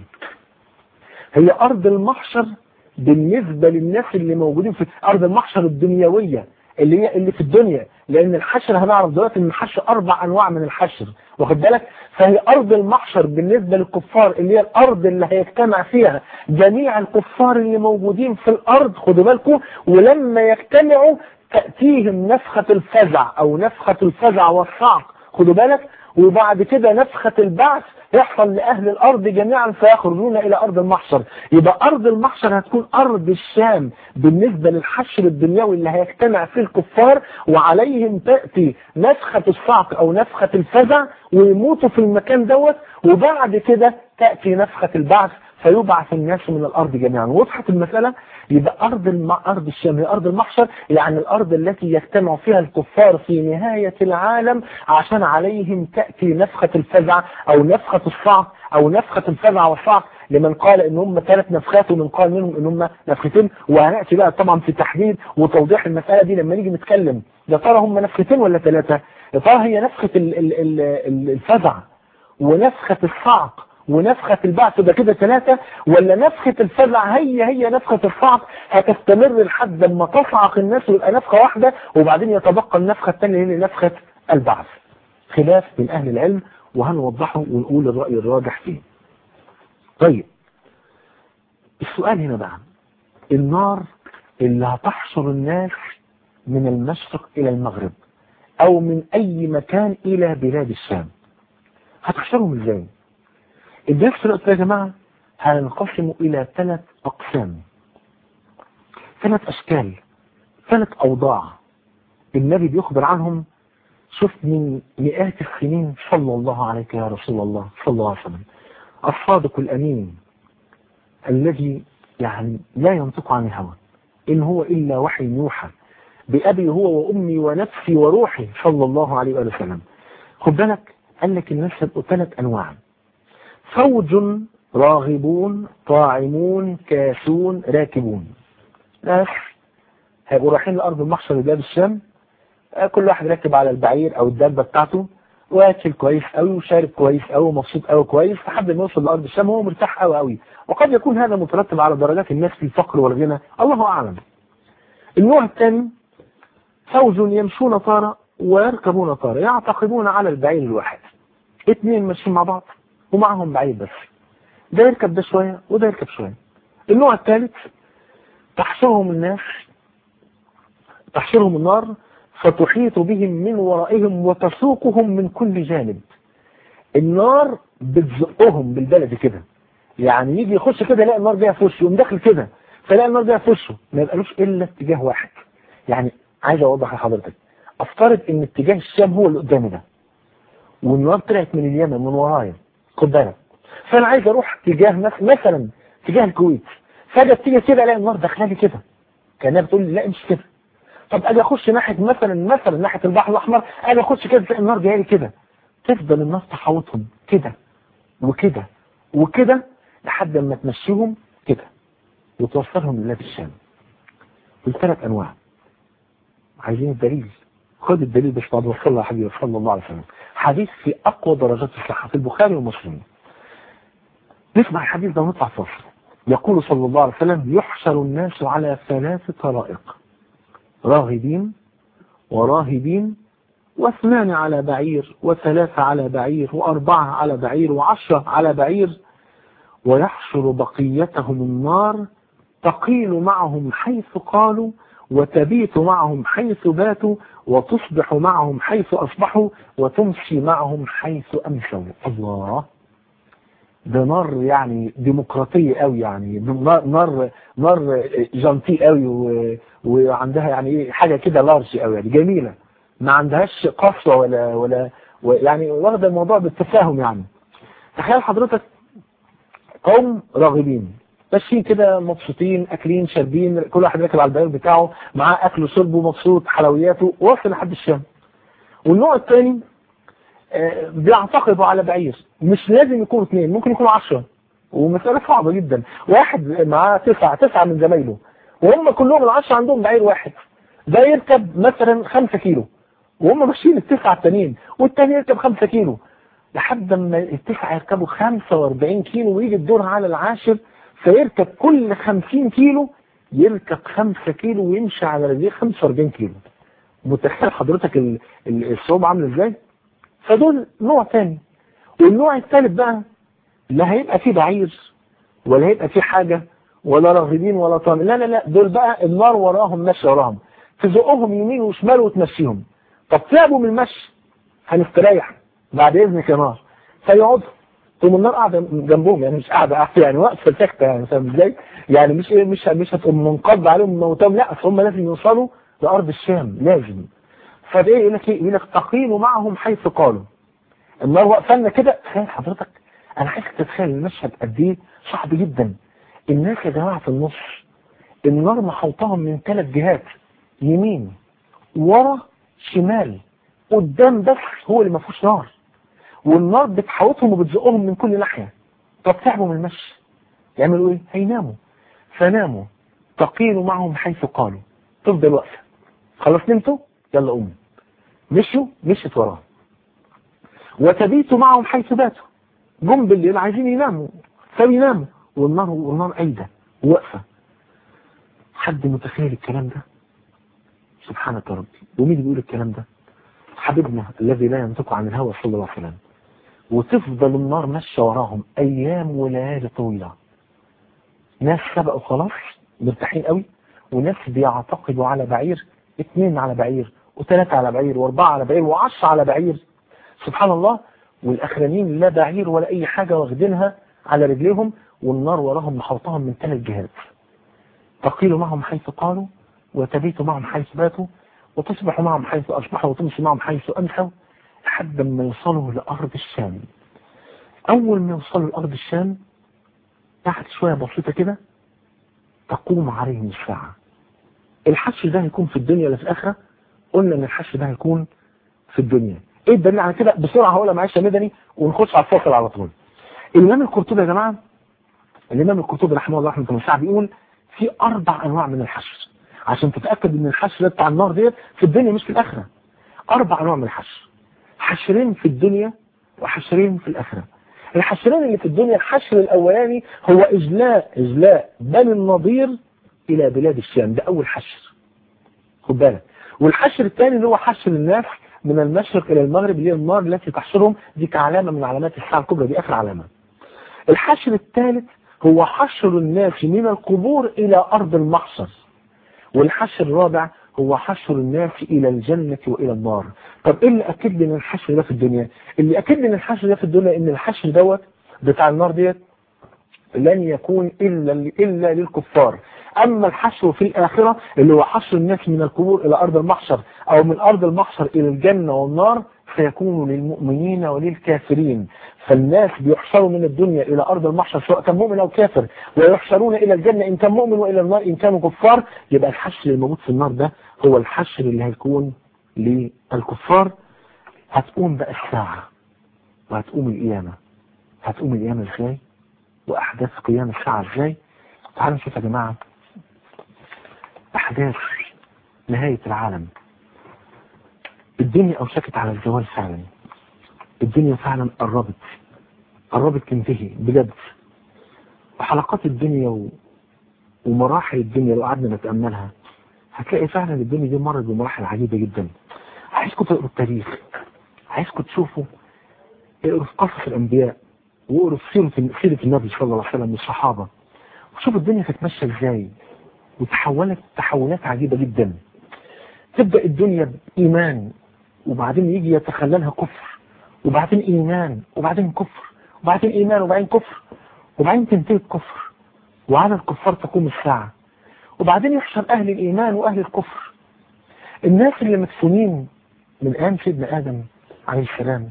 هي ارض المحشر بالنسبة للناس اللي موجودين في أرض المحشر الدنيوية اللي هي اللي في الدنيا لأن الحشر هنعرف دلوقتي إن الحشر أربع أنواع من الحشر واخد بالك فهي أرض المحشر بالنسبة للكفار اللي هي الأرض اللي هيجتمع فيها جميع الكفار اللي موجودين في الأرض خدوا بالكم ولما يجتمعوا تأتيهم نفخة الفزع أو نفخة الفزع والصعق خدوا بالك وبعد كده نفخة البعث يحصل لأهل الأرض جميعا فيخرجون إلى أرض المحشر يبقى أرض المحشر هتكون أرض الشام بالنسبة للحشر الدنيوي اللي هيجتمع فيه الكفار وعليهم تأتي نفخة الصعق أو نفخة الفزع ويموتوا في المكان دوت وبعد كده تأتي نفخة البعث فيبعث الناس من الأرض جميعا وضحت المسألة يبقى أرض الم... أرض الشام هي أرض المحشر يعني الأرض التي يجتمع فيها الكفار في نهاية العالم عشان عليهم تأتي نفخة الفزع أو نفخة الصعق أو نفخة الفزع والصعق لمن قال ان هم ثلاث نفخات ومن قال منهم ان هم نفختين وهنأتي بقى طبعا في تحديد وتوضيح المسألة دي لما نيجي نتكلم يا ترى هم نفختين ولا ثلاثة يا ترى هي نفخة ال... ال... ال... الفزع ونفخة الصعق ونفخة البعث ده كده ثلاثة ولا نفخة الفزع هي هي نفخة الصعق هتستمر لحد لما تصعق الناس ويبقى نفخة واحدة وبعدين يتبقى النفخة الثانية هي نفخة البعث خلاف من أهل العلم وهنوضحه ونقول الرأي الراجح فيه طيب السؤال هنا بقى النار اللي هتحشر الناس من المشرق إلى المغرب أو من أي مكان إلى بلاد الشام هتحشرهم إزاي؟ الناس في الوقت يا جماعة هننقسم إلى ثلاث أقسام ثلاث أشكال ثلاث أوضاع النبي بيخبر عنهم شوف من مئات السنين صلى الله عليك يا رسول الله صلى الله عليه وسلم الصادق الأمين الذي يعني لا ينطق عن الهوى إن هو إلا وحي يوحى بأبي هو وأمي ونفسي وروحي صلى الله عليه وآله وسلم خد بالك قال لك الناس هيبقوا ثلاث أنواع فوج راغبون طاعمون كاسون راكبون ناس هيبقوا رايحين لأرض المحشر بلاد الشام كل واحد راكب على البعير أو الدابة بتاعته واكل كويس قوي وشارب كويس قوي ومبسوط قوي كويس لحد ما يوصل لأرض الشام هو مرتاح قوي قوي وقد يكون هذا مترتب على درجات الناس في الفقر والغنى الله أعلم النوع الثاني فوج يمشون طارة ويركبون طارة يعتقدون على البعير الواحد اثنين ماشيين مع بعض ومعهم بعير بس ده يركب ده شوية وده يركب شوية النوع الثالث تحشرهم الناس تحشرهم النار فتحيط بهم من ورائهم وتسوقهم من كل جانب النار بتزقهم بالبلد كده يعني يجي يخش كده يلاقي النار جايه في وشه يقوم داخل كده فيلاقي النار جايه في وشه ما يبقالوش الا اتجاه واحد يعني عايز اوضح لحضرتك افترض ان اتجاه الشام هو اللي قدامي ده والنار طلعت من اليمن من ورايا خد بالك فانا عايز اروح اتجاه مثلا اتجاه الكويت فجاه تيجي كده الاقي النار داخله لي كده كانها بتقول لي لا مش كده طب اجي اخش ناحيه مثلا مثلا ناحيه البحر الاحمر اجي اخش كده تلاقي النار جايه لي كده تفضل النار تحوطهم كده وكده وكده لحد ما تمشيهم كده وتوصلهم لبلاد الشام الثلاث انواع عايزين الدليل خد الدليل باش بعد وصلنا يا حبيبي صلى الله عليه وسلم حديث في اقوى درجات الصحه في البخاري ومسلم نسمع الحديث ده ونطلع فاصل يقول صلى الله عليه وسلم يحشر الناس على ثلاث طرائق راغبين وراهبين واثنان على بعير وثلاثة على بعير وأربعة على بعير وعشرة على بعير ويحشر بقيتهم النار تقيل معهم حيث قالوا وتبيت معهم حيث باتوا وتصبح معهم حيث أصبحوا وتمشي معهم حيث أمشوا الله ده نار يعني ديمقراطية قوي يعني نار نار نار جانتي قوي و... وعندها يعني ايه حاجة كده لارج قوي يعني جميلة ما عندهاش قسوة ولا ولا يعني واخدة الموضوع بالتفاهم يعني تخيل حضرتك قوم راغبين ماشيين كده مبسوطين اكلين شاربين كل واحد راكب على البعير بتاعه معاه اكل وشربه مبسوط حلوياته واصل لحد الشام والنوع الثاني بيعتقدوا على بعير مش لازم يكونوا اثنين ممكن يكونوا عشرة ومسألة صعبة جدا واحد معاه تسعة تسعة من زمايله وهم كلهم العشرة عندهم بعير واحد ده يركب مثلا خمسة كيلو وهم ماشيين التسعة التانيين والتاني يركب خمسة كيلو لحد ما التسعة يركبوا 45 كيلو ويجي الدور على العاشر فيركب كل 50 كيلو يركب 5 كيلو ويمشي على رجليه 45 كيلو متخيل حضرتك الصعوبة عامله ازاي فدول نوع تاني والنوع الثالث بقى لا هيبقى فيه بعير ولا هيبقى فيه حاجة ولا راغبين ولا طامع لا لا لا دول بقى النار وراهم ماشي وراهم تزقهم يمين وشمال وتمشيهم طب تعبوا من المشي هنستريح بعد اذنك يا نار فيقعدوا تقوم النار قاعده جنبهم يعني مش قاعده قاعده يعني واقفه ساكته يعني فاهم ازاي؟ يعني مش مش مش هتقوم منقض عليهم موتهم لا هم لازم يوصلوا لارض الشام لازم فده يقول لك ايه؟ يقول لك تقيم معهم حيث قالوا النار واقفه لنا كده تخيل حضرتك انا عايزك تتخيل المشهد قد ايه صعب جدا الناس يا جماعه في النص النار محوطاهم من ثلاث جهات يمين ورا شمال قدام بس هو اللي ما فيهوش نار والنار بتحوطهم وبتزقهم من كل ناحيه طب تعبوا من المشي يعملوا ايه؟ هيناموا فناموا تقيل معهم حيث قالوا تفضل واقفه خلاص نمتوا يلا قوموا مشوا مشت وراهم وتبيت معهم حيث باتوا جم بالليل عايزين يناموا فبيناموا والنار والنار قايده واقفه حد متخيل الكلام ده سبحانك يا ربي ومين بيقول الكلام ده حبيبنا الذي لا ينطق عن الهوى صلى الله عليه وسلم وتفضل النار ماشيه وراهم ايام وليالي طويله ناس سبقوا خلاص مرتاحين قوي وناس بيعتقدوا على بعير اثنين على بعير وثلاثة على بعير واربعة على بعير وعشرة على بعير سبحان الله والاخرانيين لا بعير ولا اي حاجة واخدينها على رجليهم والنار وراهم محوطهم من ثلاث جهات تقيل معهم حيث قالوا وتبيت معهم حيث باتوا وتصبح معهم حيث أصبحوا وتمشي معهم حيث أمسوا لحد ما يوصلوا لأرض الشام أول ما يوصلوا لأرض الشام تحت شوية بسيطة كده تقوم عليهم الساعة الحش ده هيكون في الدنيا ولا في الآخرة قلنا ان الحش ده هيكون في الدنيا ايه الدليل على كده بسرعة هقولها معلش يا مدني ونخش على الفاصل على طول الامام القرطبي يا جماعة الامام القرطبي رحمه الله رحمه الله بيقول في اربع انواع من الحشر عشان تتأكد ان الحشر ده بتاع النار ديت في الدنيا مش في الاخرة اربع انواع من الحشر حشرين في الدنيا وحشرين في الاخرة الحشرين اللي في الدنيا الحشر الاولاني هو اجلاء اجلاء بني النضير الى بلاد الشام ده اول حشر خد بالك والحشر الثاني اللي هو حشر الناس من المشرق الى المغرب اللي هي النار التي تحشرهم دي كعلامة من علامات الساعة الكبرى دي اخر علامة الحشر الثالث هو حشر الناس من القبور الى ارض المحشر والحشر الرابع هو حشر الناس الى الجنة والى النار طب ايه اللي اكد لي ان الحشر ده في الدنيا اللي اكد لي ان الحشر ده في الدنيا ان الحشر دوت بتاع النار ديت لن يكون الا الا للكفار اما الحشر في الاخرة اللي هو حشر الناس من القبور الى ارض المحشر او من ارض المحشر الى الجنة والنار سيكون للمؤمنين وللكافرين فالناس بيحشروا من الدنيا إلى أرض المحشر سواء كان مؤمن أو كافر ويحشرون إلى الجنة إن كان مؤمن وإلى النار إن كانوا كفار يبقى الحشر الموجود في النار ده هو الحشر اللي هيكون للكفار هتقوم بقى الساعة وهتقوم القيامة هتقوم القيامة ازاي وأحداث قيام الساعة ازاي تعالوا نشوف يا جماعة أحداث نهاية العالم الدنيا أوشكت على الزوال فعلا الدنيا فعلا قربت قربت تنتهي بجد وحلقات الدنيا و... ومراحل الدنيا لو قعدنا نتأملها هتلاقي فعلا الدنيا دي مرت بمراحل عجيبة جدا عايزكم تقروا التاريخ عايزكم تشوفوا اقروا في قصص الأنبياء واقروا في سيرة سيرة النبي صلى الله عليه وسلم والصحابة وشوفوا الدنيا كانت ماشية ازاي وتحولت تحولات عجيبة جدا تبدأ الدنيا بإيمان وبعدين يجي يتخللها كفر وبعدين إيمان وبعدين كفر وبعدين إيمان وبعدين كفر وبعدين تنتهي الكفر وعلى الكفار تقوم الساعة وبعدين يحشر أهل الإيمان وأهل الكفر الناس اللي مدفونين من أيام سيدنا آدم عليه السلام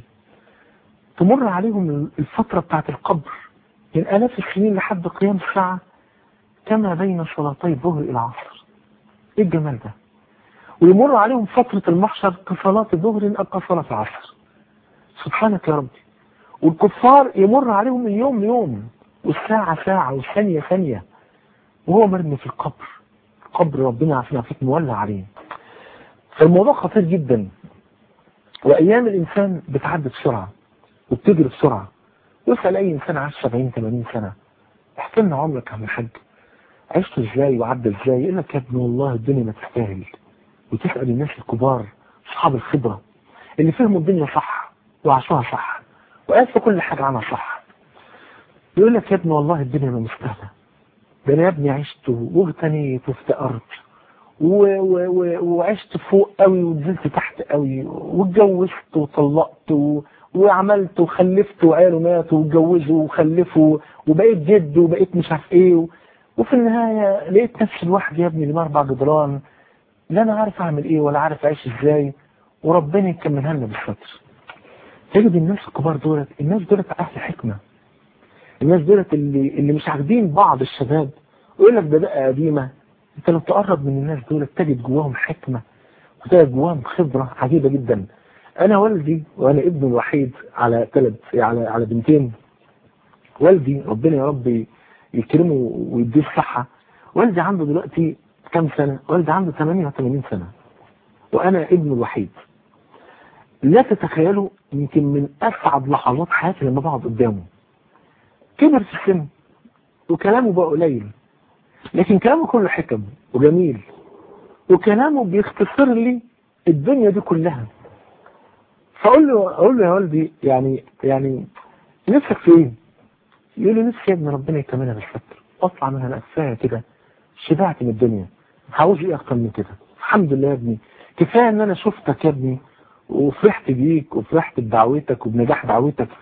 تمر عليهم الفترة بتاعت القبر من آلاف السنين لحد قيام الساعة كما بين صلاتي الظهر إلى العصر إيه الجمال ده ويمر عليهم فترة المحشر كصلاة الظهر أو كصلاة العصر سبحانك يا ربي والكفار يمر عليهم اليوم يوم والساعة ساعة والثانية ثانية وهو مرمي في القبر قبر ربنا عافينا فيك مولع عليه فالموضوع خطير جدا وأيام الإنسان بتعدي بسرعة وبتجري بسرعة يسأل أي إنسان عاش 70 80 سنة احكي لنا عمرك يا عم الحاج عشت ازاي وعدى ازاي يقول لك يا ابني والله الدنيا ما تستاهل وتسأل الناس الكبار أصحاب الخبرة اللي فهموا الدنيا صح وعاشوها صح وقالوا كل حاجة عنها صح يقول لك يا ابني والله الدنيا ما مستاهلة ده انا يا ابني عشت واغتنيت وافتقرت و- و- و- وعشت فوق قوي ونزلت تحت قوي واتجوزت وطلقت و... وعملت وخلفت وعياله ماتوا واتجوزوا وخلفوا وبقيت جد وبقيت مش عارف ايه و... وفي النهاية لقيت نفسي لوحدي يا ابني اللي اربع جدران لا انا عارف اعمل ايه ولا عارف اعيش ازاي وربنا يكملها لنا بالستر تجد الناس الكبار دولت الناس دولت اهل حكمة الناس دولت اللي اللي مش عاجبين بعض الشباب يقول لك ده بقى قديمة انت لو تقرب من الناس دولت تجد جواهم حكمة وتجد جواهم خبرة عجيبة جدا انا والدي وانا ابني الوحيد على ثلاث على على بنتين والدي ربنا يا رب يكرمه ويديه الصحة والدي عنده دلوقتي كم سنة والدي عنده 88 سنة وانا ابنه الوحيد لا تتخيلوا يمكن من اسعد لحظات حياتي لما بقعد قدامه كبر في السن وكلامه بقى قليل لكن كلامه كله حكم وجميل وكلامه بيختصر لي الدنيا دي كلها فاقول له اقول له يا والدي يعني يعني نفسك في ايه؟ يقول لي نفسي يا ابني ربنا يكملها بالستر اطلع منها نفسها كده شبعت من الدنيا عاوز ايه اكتر من كده الحمد لله يا ابني كفايه ان انا شفتك يا ابني وفرحت بيك وفرحت بدعوتك وبنجاح دعوتك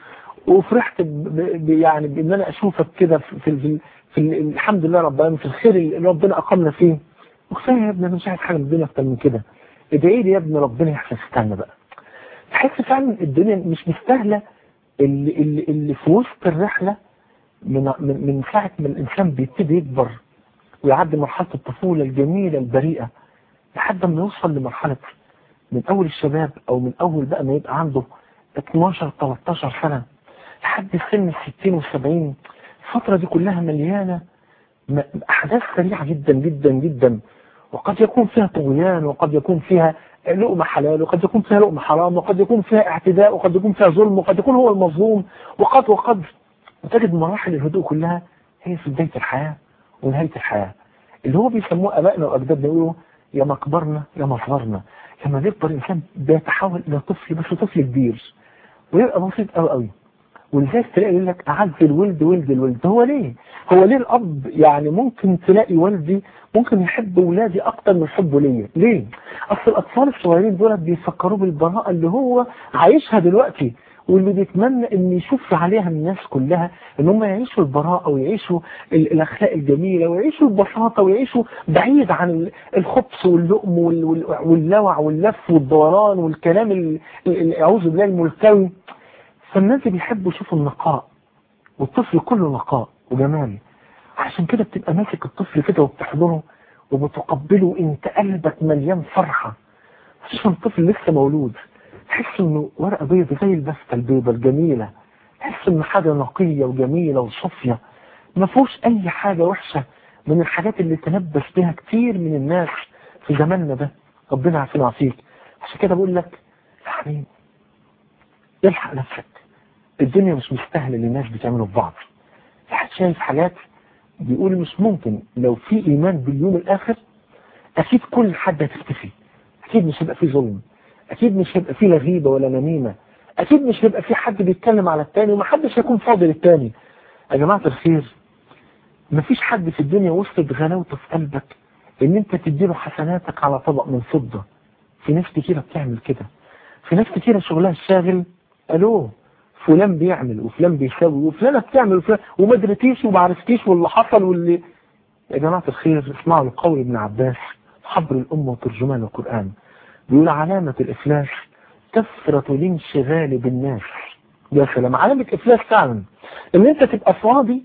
وفرحت ب... ب... يعني بان انا اشوفك كده في, في, في, في الحمد لله رب العالمين في الخير اللي ربنا اقامنا فيه وكفايه يا ابني انا مش عايز حاجه من الدنيا اكتر من كده ادعي لي يا ابني ربنا يحسن استنى بقى تحس فعلا الدنيا مش مستاهله اللي, اللي, اللي في وسط الرحله من من من ساعه ما الانسان بيبتدي يكبر ويعدي مرحله الطفوله الجميله البريئه لحد ما يوصل لمرحله من اول الشباب او من اول بقى ما يبقى عنده 12 13 سنه لحد سن ال 60 وال 70 الفتره دي كلها مليانه احداث سريعه جدا جدا جدا وقد يكون فيها طغيان وقد يكون فيها لقمة حلال وقد يكون فيها لقمة حرام وقد يكون فيها اعتداء وقد يكون فيها ظلم وقد يكون هو المظلوم وقد وقد وتجد مراحل الهدوء كلها هي في بداية الحياة ونهاية الحياة اللي هو بيسموه أبائنا وأجدادنا يقولوا يا ما كبرنا يا ما صغرنا لما بيكبر الإنسان بيتحول إلى طفل بس طفل كبير ويبقى بسيط قوي قوي ولذلك تلاقي يقول لك أعز الولد ولد الولد هو ليه؟ هو ليه الأب يعني ممكن تلاقي والدي ممكن يحب ولادي أكتر من حبه ليا ليه؟ أصل الأطفال الصغيرين دول بيفكروا بالبراءة اللي هو عايشها دلوقتي واللي بيتمنى ان يشوف عليها الناس كلها ان هم يعيشوا البراءة ويعيشوا الاخلاق الجميلة ويعيشوا البساطة ويعيشوا بعيد عن الخبث واللؤم واللوع واللف والدوران والكلام اعوذ بالله الملتوي فالناس بيحبوا يشوفوا النقاء والطفل كله نقاء وجمال عشان كده بتبقى ماسك الطفل كده وبتحضنه وبتقبله انت قلبك مليان فرحة خصوصا الطفل لسه مولود تحس انه ورقة بيضة زي البسطة البيضة الجميلة تحس انه حاجة نقية وجميلة وصافية ما فيهوش اي حاجة وحشة من الحاجات اللي تلبس بها كتير من الناس في زماننا ده ربنا يعافينا ويعافيك عشان كده بقول لك يعني الحق نفسك الدنيا مش مستاهله اللي الناس بتعمله في بعض واحد شايف حاجات بيقول مش ممكن لو في ايمان باليوم الاخر اكيد كل حد هتختفي اكيد مش هيبقى في ظلم اكيد مش هيبقى في لا غيبه ولا نميمه اكيد مش هيبقى في حد بيتكلم على التاني ومحدش هيكون فاضل التاني يا جماعه الخير مفيش حد في الدنيا وصلت غلاوته في قلبك ان انت تديله حسناتك على طبق من فضه في ناس كتيره بتعمل كده في ناس كتيره شغلها الشاغل الو فلان بيعمل وفلان بيسوي وفلانة بتعمل وفلان وما درتيش وما عرفتيش واللي حصل واللي يا جماعة الخير اسمعوا لقول ابن عباس حبر الأمة وترجمان القرآن بيقول علامة الإفلاس كثرة الانشغال بالناس يا سلام علامة إفلاس فعلا إن أنت تبقى فاضي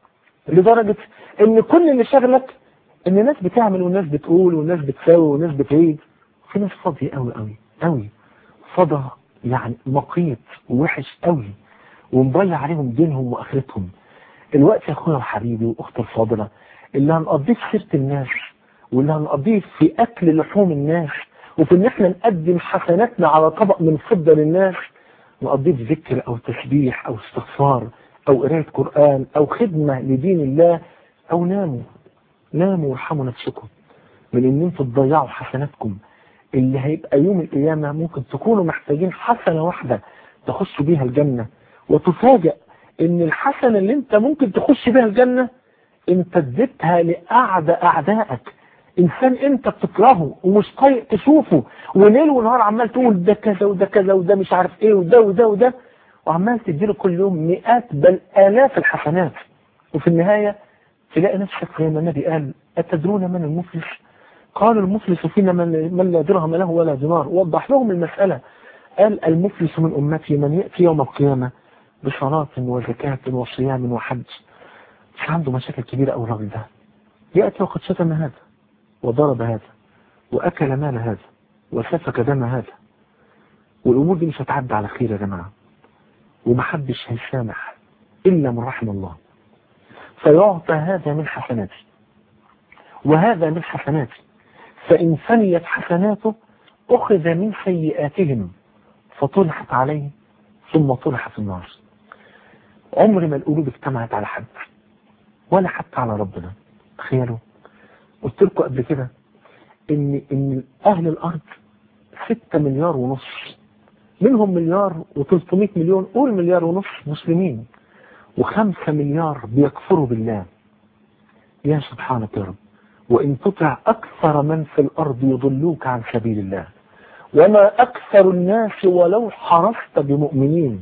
لدرجة إن كل اللي شغلك إن الناس بتعمل والناس بتقول والناس بتساوي والناس بتعيد في ناس فاضية قوي قوي قوي فضى يعني مقيت ووحش قوي ومضيع عليهم دينهم واخرتهم الوقت يا اخويا وحبيبي واختي الفاضله اللي هنقضيه في سيره الناس واللي هنقضيه في اكل لحوم الناس وفي ان احنا نقدم حسناتنا على طبق من فضه للناس نقضيه في ذكر او تسبيح او استغفار او قرايه قران او خدمه لدين الله او ناموا ناموا وارحموا نفسكم من ان انتم تضيعوا حسناتكم اللي هيبقى يوم القيامة ممكن تكونوا محتاجين حسنة واحدة تخشوا بيها الجنة وتفاجأ ان الحسنة اللي انت ممكن تخش بيها الجنة انت اديتها لأعدى أعدائك إنسان أنت بتكرهه ومش طايق تشوفه وليل ونهار عمال تقول ده كذا وده كذا وده مش عارف إيه وده وده وده وعمال تديله كل يوم مئات بل آلاف الحسنات وفي النهاية تلاقي نفسك زي ما النبي قال أتدرون من المفلس قال المفلس فينا من, من لا درهم له ولا دينار وضح لهم المسألة قال المفلس من أمتي من يأتي يوم القيامة بصلاة وزكاة وصيام وحج مش عنده مشاكل كبيرة أو الراجل ده يأتي وقد شتم هذا وضرب هذا وأكل مال هذا وسفك دم هذا والأمور دي مش هتعدي على خير يا جماعة ومحدش هيسامح إلا من رحم الله فيعطى هذا من حسناتي وهذا من حسناتي فإن فنيت حسناته أخذ من سيئاتهم فطرحت عليه ثم طرح في النار عمر ما القلوب اجتمعت على حد ولا حتى على ربنا تخيلوا قلت لكم قبل كده ان ان اهل الارض 6 مليار ونص منهم مليار و300 مليون قول مليار ونص مسلمين وخمسة مليار بيكفروا بالله يا سبحانك يا رب وإن تطع أكثر من في الأرض يضلوك عن سبيل الله وما أكثر الناس ولو حرصت بمؤمنين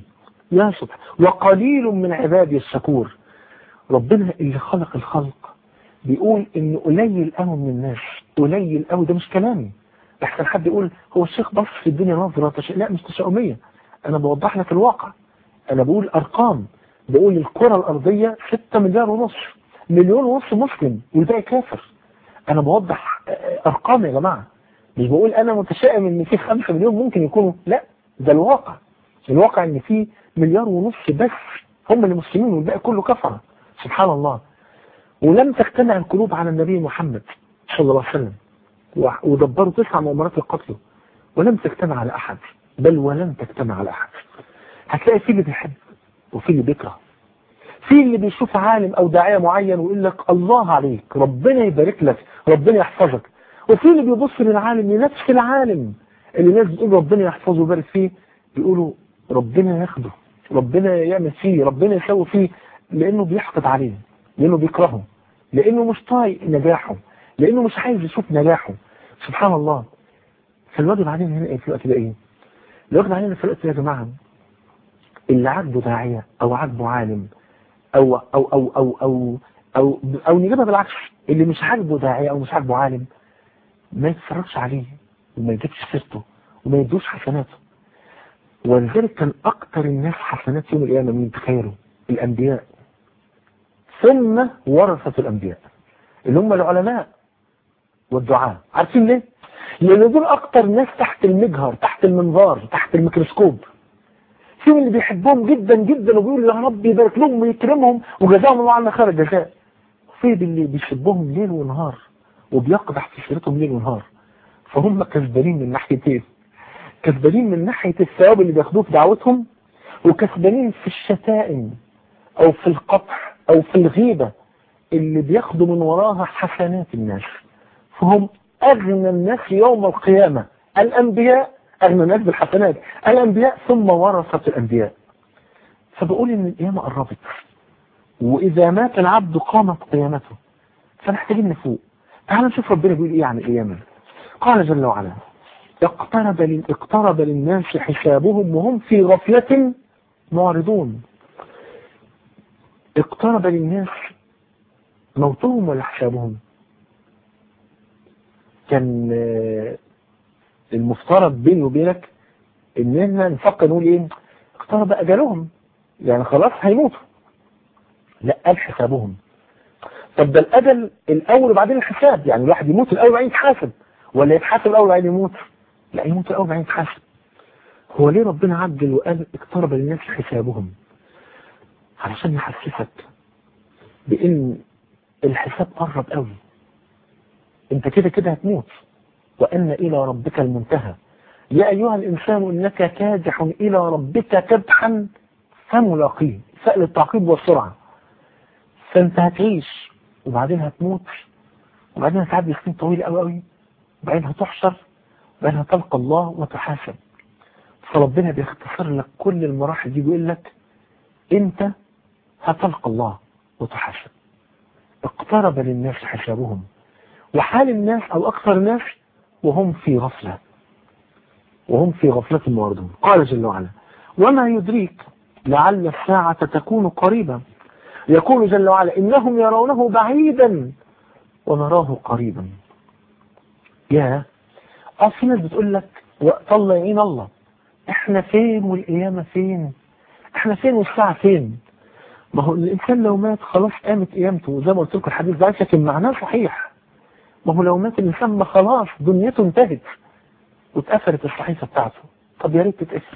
يا سبحان وقليل من عبادي الشكور ربنا اللي خلق الخلق بيقول ان قليل قوي من الناس قليل قوي ده مش كلامي احسن حد يقول هو الشيخ بص في الدنيا نظرة تش... لا مش تشاؤمية انا بوضح لك الواقع انا بقول ارقام بقول الكرة الارضية 6 مليار ونص مليون ونص مسلم والباقي كافر انا بوضح ارقام يا جماعة مش بقول انا متشائم ان في 5 مليون ممكن يكونوا لا ده الواقع الواقع ان في مليار ونص بس هم اللي مسلمين والباقي كله كفره سبحان الله ولم تجتمع القلوب على النبي محمد صلى الله عليه وسلم ودبروا تسع مؤامرات القتل ولم تجتمع على احد بل ولم تجتمع على احد هتلاقي في اللي بيحب وفي اللي بيكره في اللي بيشوف عالم او داعيه معين ويقول لك الله عليك ربنا يبارك لك ربنا يحفظك وفي اللي بيبص للعالم لنفس العالم اللي الناس بتقول ربنا يحفظه ويبارك فيه بيقولوا ربنا ياخده ربنا يعمل فيه ربنا يسوي فيه لانه بيحقد عليه لانه بيكرهه لانه مش طايق نجاحه لانه مش عايز يشوف نجاحه سبحان الله فالواجب علينا هنا في الوقت ده ايه الواجب علينا في الوقت ده يا جماعه اللي عاجبه داعيه او عاجبه عالم او او او او او او, أو, أو نجيبها بالعكس اللي مش عاجبه داعيه او مش عاجبه عالم ما يتفرجش عليه وما يجيبش سيرته وما يدوش حسناته ولذلك كان اكتر الناس حسنات يوم القيامه مين تخيلوا الانبياء ثم ورثة الانبياء اللي هم العلماء والدعاء عارفين ليه لان دول اكتر ناس تحت المجهر تحت المنظار تحت الميكروسكوب فيهم اللي بيحبهم جدا جدا وبيقول يا رب يبارك لهم ويكرمهم وجزاهم الله عنا خير الجزاء في اللي بيحبهم ليل ونهار وبيقدح في سيرتهم ليل ونهار فهم كسبانين من ناحيتين كسبانين من ناحية الثواب اللي بياخدوه في دعوتهم وكسبانين في الشتائم او في القطع او في الغيبة اللي بياخدوا من وراها حسنات الناس فهم اغنى الناس يوم القيامة الانبياء اغنى الناس بالحسنات الانبياء ثم ورثة الانبياء فبقول ان القيامة قربت واذا مات العبد قامت قيامته فنحتاجين نفوق تعال نشوف ربنا بيقول ايه عن القيامة قال جل وعلا اقترب اقترب للناس حسابهم وهم في غفلة معرضون اقترب للناس موتهم ولا حسابهم كان المفترض بيني وبينك اننا نفكر نقول ايه اقترب اجلهم يعني خلاص هيموتوا لا قال حسابهم طب ده الاجل الاول وبعدين الحساب يعني الواحد يموت الاول وبعدين يتحاسب ولا يتحاسب الاول وبعدين يموت لا يموت الاول وبعدين يتحاسب هو ليه ربنا عدل وقال اقترب للناس حسابهم علشان يحسسك بان الحساب قرب قوي انت كده كده هتموت وان الى ربك المنتهى يا ايها الانسان انك كادح الى ربك كدحا فملاقيه سأل التعقيب والسرعة فانت هتعيش وبعدين هتموت وبعدين هتعدي سنين طويلة قوي قوي وبعدين هتحشر وبعدين هتلقى الله وتحاسب فربنا بيختصر لك كل المراحل دي بيقول لك انت هتلقى الله وتحاسب اقترب للناس حسابهم وحال الناس او اكثر الناس وهم في غفلة وهم في غفلة معرضون قال جل وعلا وما يدريك لعل الساعة تكون قريبا يقول جل وعلا إنهم يرونه بعيدا ونراه قريبا يا في ناس بتقول لك وقت الله يعين الله احنا فين والقيامة فين احنا فين والساعة فين ما هو الانسان لو مات خلاص قامت قيامته زي ما قلت لكم الحديث ده لكن معناه صحيح ما هو لو مات الانسان ما خلاص دنيته انتهت واتقفلت الصحيفة بتاعته طب يا ريت تتقفل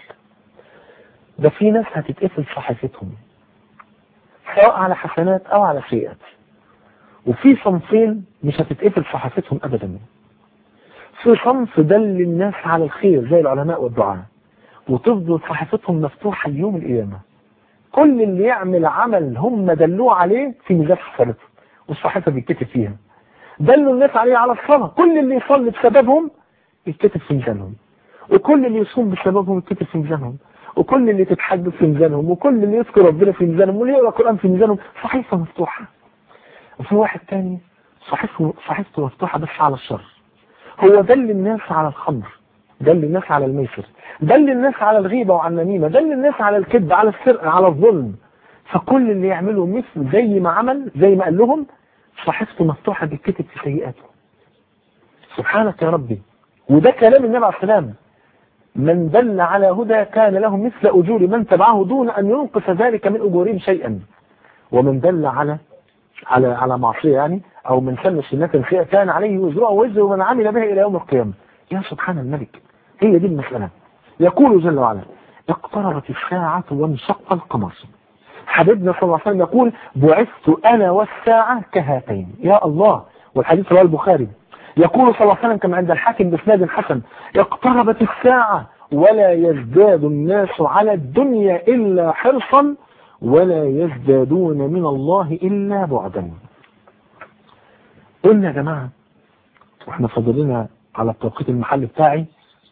ده في ناس هتتقفل صحيفتهم سواء على حسنات او على سيئات وفي صنفين مش هتتقفل صحيفتهم ابدا في صنف دل الناس على الخير زي العلماء والدعاء وتفضل صحيفتهم مفتوحة ليوم القيامة كل اللي يعمل عمل هم دلوه عليه في ميزان حسناته والصحيفة بيتكتب فيها دلوا الناس عليه على الصلاة كل اللي يصلي بسببهم يتكتب في ميزانهم وكل اللي يصوم بسببهم يتكتب في ميزانهم وكل اللي تتحدث في ميزانهم وكل اللي يذكر ربنا في ميزانهم واللي يقرا القران في ميزانهم صحيفه مفتوحه وفي واحد تاني صحيفته صحيفته مفتوحه بس على الشر هو دل الناس على الخمر دل الناس على الميسر دل الناس على الغيبة وعلى النميمة دل الناس على الكذب على السرقة على الظلم فكل اللي يعمله مثل زي ما عمل زي ما قال لهم صحيفته مفتوحة بالكتب في سيئاته سبحانك يا ربي وده كلام النبي عليه السلام من دل على هدى كان له مثل أجور من تبعه دون أن ينقص ذلك من أجورهم شيئا ومن دل على على على معصية يعني أو من سن سنة سيئة كان عليه وزرها وزر من عمل بها إلى يوم القيامة يا سبحان الملك هي دي المسألة يقول جل وعلا اقتربت الساعة وانشق القمر حبيبنا صلى الله عليه وسلم يقول بعثت أنا والساعة كهاتين يا الله والحديث رواه البخاري يقول صلى الله عليه وسلم كما عند الحاكم بإسناد حسن اقتربت الساعة ولا يزداد الناس على الدنيا إلا حرصا ولا يزدادون من الله إلا بعدا قلنا يا جماعة واحنا فاضل لنا على التوقيت المحل بتاعي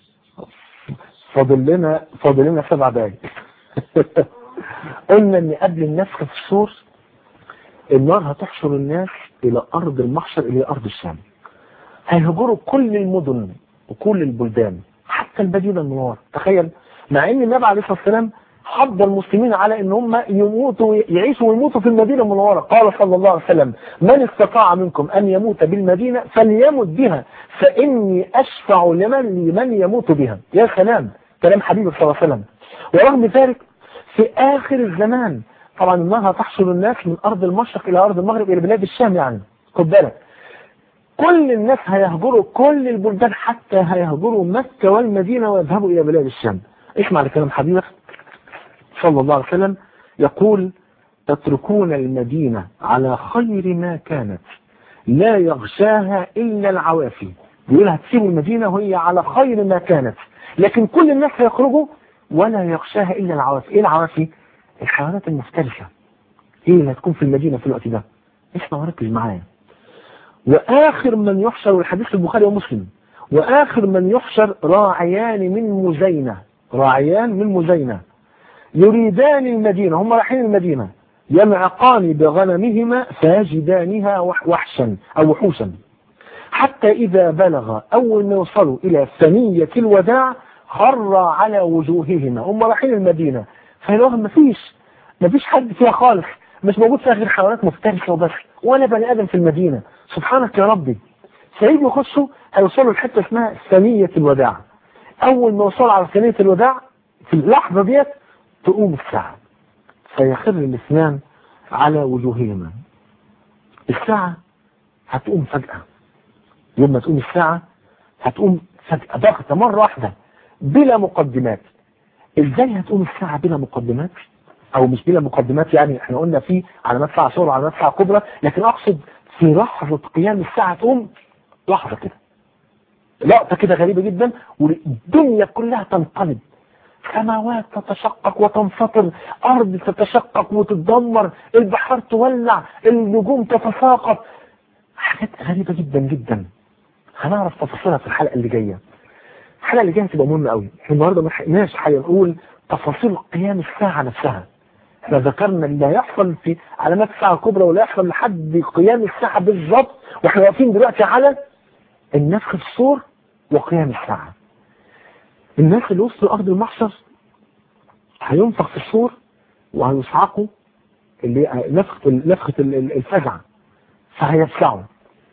فاضل لنا فاضل لنا سبع دقايق قلنا ان قبل النفخ في الصور النار هتحشر الناس الى ارض المحشر الى ارض الشام هيهجروا كل المدن وكل البلدان حتى المدينة المنورة تخيل مع ان النبي عليه الصلاة والسلام حض المسلمين على ان هم يموتوا يعيشوا ويموتوا في المدينة المنورة قال صلى الله عليه وسلم من استطاع منكم ان يموت بالمدينة فليمت بها فاني اشفع لمن لمن يموت بها يا سلام كلام حبيبي صلى الله عليه وسلم ورغم ذلك في اخر الزمان طبعا النار هتحشر الناس من ارض المشرق الى ارض المغرب الى بلاد الشام يعني خد بالك كل الناس هيهجروا كل البلدان حتى هيهجروا مكة والمدينة ويذهبوا إلى بلاد الشام اسمع لكلام حبيبك صلى الله عليه وسلم يقول تتركون المدينة على خير ما كانت لا يغشاها إلا العوافي يقول هتسيبوا المدينة وهي على خير ما كانت لكن كل الناس هيخرجوا ولا يغشاها إلا العوافي إيه العوافي؟ الحيوانات المفترسة إيه اللي هتكون في المدينة في الوقت ده اسمع وركز معايا وآخر من يحشر والحديث في البخاري ومسلم وآخر من يحشر راعيان من مزينة راعيان من مزينة يريدان المدينة هم رايحين المدينة يمعقان بغنمهما فاجدانها وحشا أو وحوشا حتى إذا بلغ أول ما يوصلوا إلى ثنية الوداع خر على وجوههما هم رايحين المدينة فيلاقوهم مفيش مفيش حد فيها خالص مش موجود فيها غير حيوانات مفترسة وبس ولا بني آدم في المدينة سبحانك يا ربي سيد يخشوا هيوصلوا لحتة اسمها ثنية الوداع أول ما يوصلوا على ثنية الوداع في اللحظة ديت تقوم الساعة فيخر الاثنان على وجوههما الساعة هتقوم فجأة يوم ما تقوم الساعة هتقوم فجأة ضغطة مرة واحدة بلا مقدمات ازاي هتقوم الساعة بلا مقدمات او مش بلا مقدمات يعني احنا قلنا في علامات ساعة صغرى وعلامات ساعة كبرى لكن اقصد في لحظة قيام الساعة تقوم لحظة كده لقطة كده غريبة جدا والدنيا كلها تنقلب سماوات تتشقق وتنفطر أرض تتشقق وتتدمر البحار تولع النجوم تتساقط حاجات غريبة جدا جدا هنعرف تفاصيلها في الحلقة اللي جاية الحلقة اللي جاية هتبقى مهمة قوي احنا النهاردة ما لحقناش هنقول تفاصيل قيام الساعة نفسها احنا ذكرنا اللي هيحصل في علامات الساعة الكبرى واللي هيحصل لحد قيام الساعة بالظبط واحنا واقفين دلوقتي على النفخ في الصور وقيام الساعة الناس اللي وصلوا أرض المحشر هينفخ في الصور وهيصعقوا اللي نفخة نفخة الفزع فهيفزعوا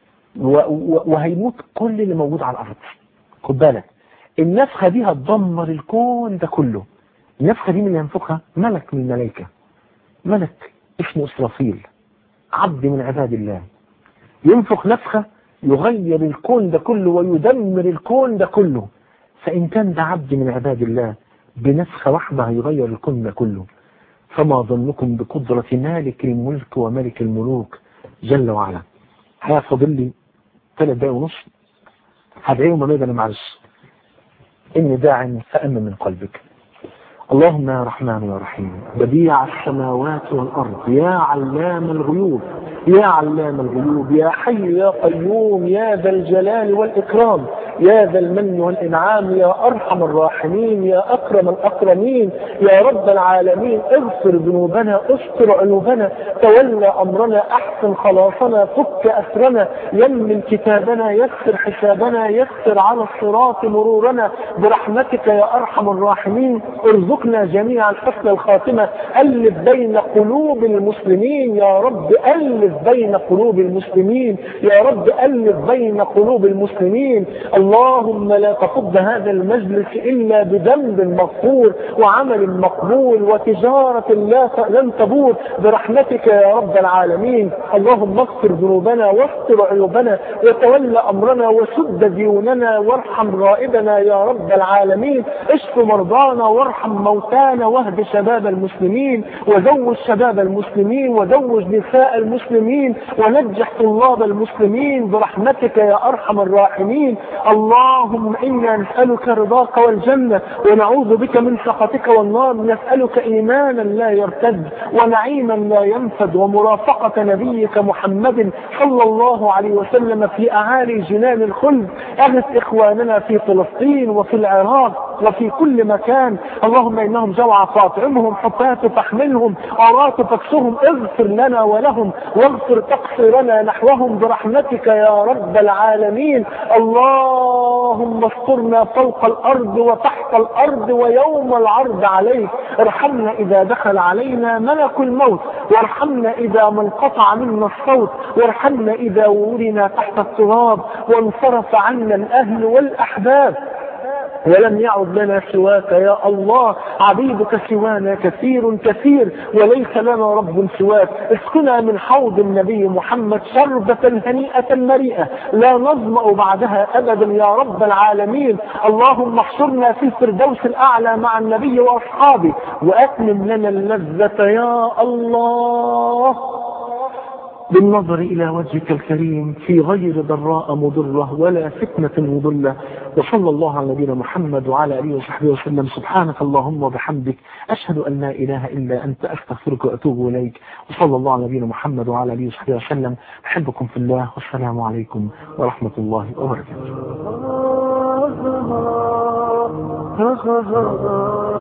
وهيموت كل اللي موجود على الأرض خد بالك النفخة دي هتدمر الكون ده كله النفخة دي من اللي ينفخها ملك من الملائكة ملك اسمه إسرافيل عبد من عباد الله ينفخ نفخة يغير الكون ده كله ويدمر الكون ده كله فإن كان ده عبد من عباد الله بنفخة واحدة هيغير الكون ده كله فما ظنكم بقدرة مالك الملك وملك الملوك جل وعلا هيفضل لي ثلاث دقايق ونص هدعيهم ما انا معلش إني داع فأمن من قلبك اللهم يا رحمن يا رحيم بديع السماوات والأرض يا علام الغيوب يا علام الغيوب يا حي يا قيوم يا ذا الجلال والإكرام يا ذا المن والإنعام يا أرحم الراحمين يا أكرم الأكرمين يا رب العالمين اغفر ذنوبنا استر عيوبنا تولى أمرنا أحسن خلاصنا فك أسرنا يمن كتابنا يسر حسابنا يسر على الصراط مرورنا برحمتك يا أرحم الراحمين ارزقنا جميعا حسن الخاتمة ألف بين قلوب المسلمين يا رب ألف بين قلوب المسلمين يا رب ألف بين قلوب المسلمين اللهم لا تفض هذا المجلس إلا بذنب مغفور وعمل مقبول وتجارة لا لن تبور برحمتك يا رب العالمين اللهم اغفر ذنوبنا واستر عيوبنا وتولى أمرنا وسد ديوننا وارحم غائبنا يا رب العالمين اشف مرضانا وارحم موتانا واهد شباب المسلمين وزوج شباب المسلمين وزوج نساء المسلمين ونجح طلاب المسلمين برحمتك يا أرحم الراحمين اللهم إنا نسألك رضاك والجنة ونعوذ بك من سخطك والنار نسألك إيمانا لا يرتد ونعيما لا ينفد ومرافقة نبيك محمد صلى الله عليه وسلم في أعالي جنان الخلد أغث إخواننا في فلسطين وفي العراق وفي كل مكان اللهم إنهم جوع فاطعمهم حفاة فاحملهم عراة فاكسرهم اغفر لنا ولهم واغفر تقصيرنا نحوهم برحمتك يا رب العالمين اللهم استرنا فوق الأرض وتحت الأرض ويوم العرض عليك ارحمنا إذا دخل علينا ملك الموت وارحمنا إذا ما انقطع منا الصوت وارحمنا إذا ولنا تحت التراب وانصرف عنا الأهل والأحباب ولم يعد لنا سواك يا الله عبيدك سوانا كثير كثير وليس لنا رب سواك اسقنا من حوض النبي محمد شربة هنيئة مريئة لا نظمأ بعدها أبدا يا رب العالمين اللهم احشرنا في الفردوس الأعلى مع النبي وأصحابه وأتمم لنا اللذة يا الله بالنظر إلى وجهك الكريم في غير ضراء مضرة ولا فتنة مضلة وصلى الله على نبينا محمد وعلى آله وصحبه وسلم سبحانك اللهم وبحمدك أشهد أن لا إله إلا أنت أستغفرك وأتوب إليك وصلى الله على نبينا محمد وعلى آله وصحبه وسلم أحبكم في الله والسلام عليكم ورحمة الله وبركاته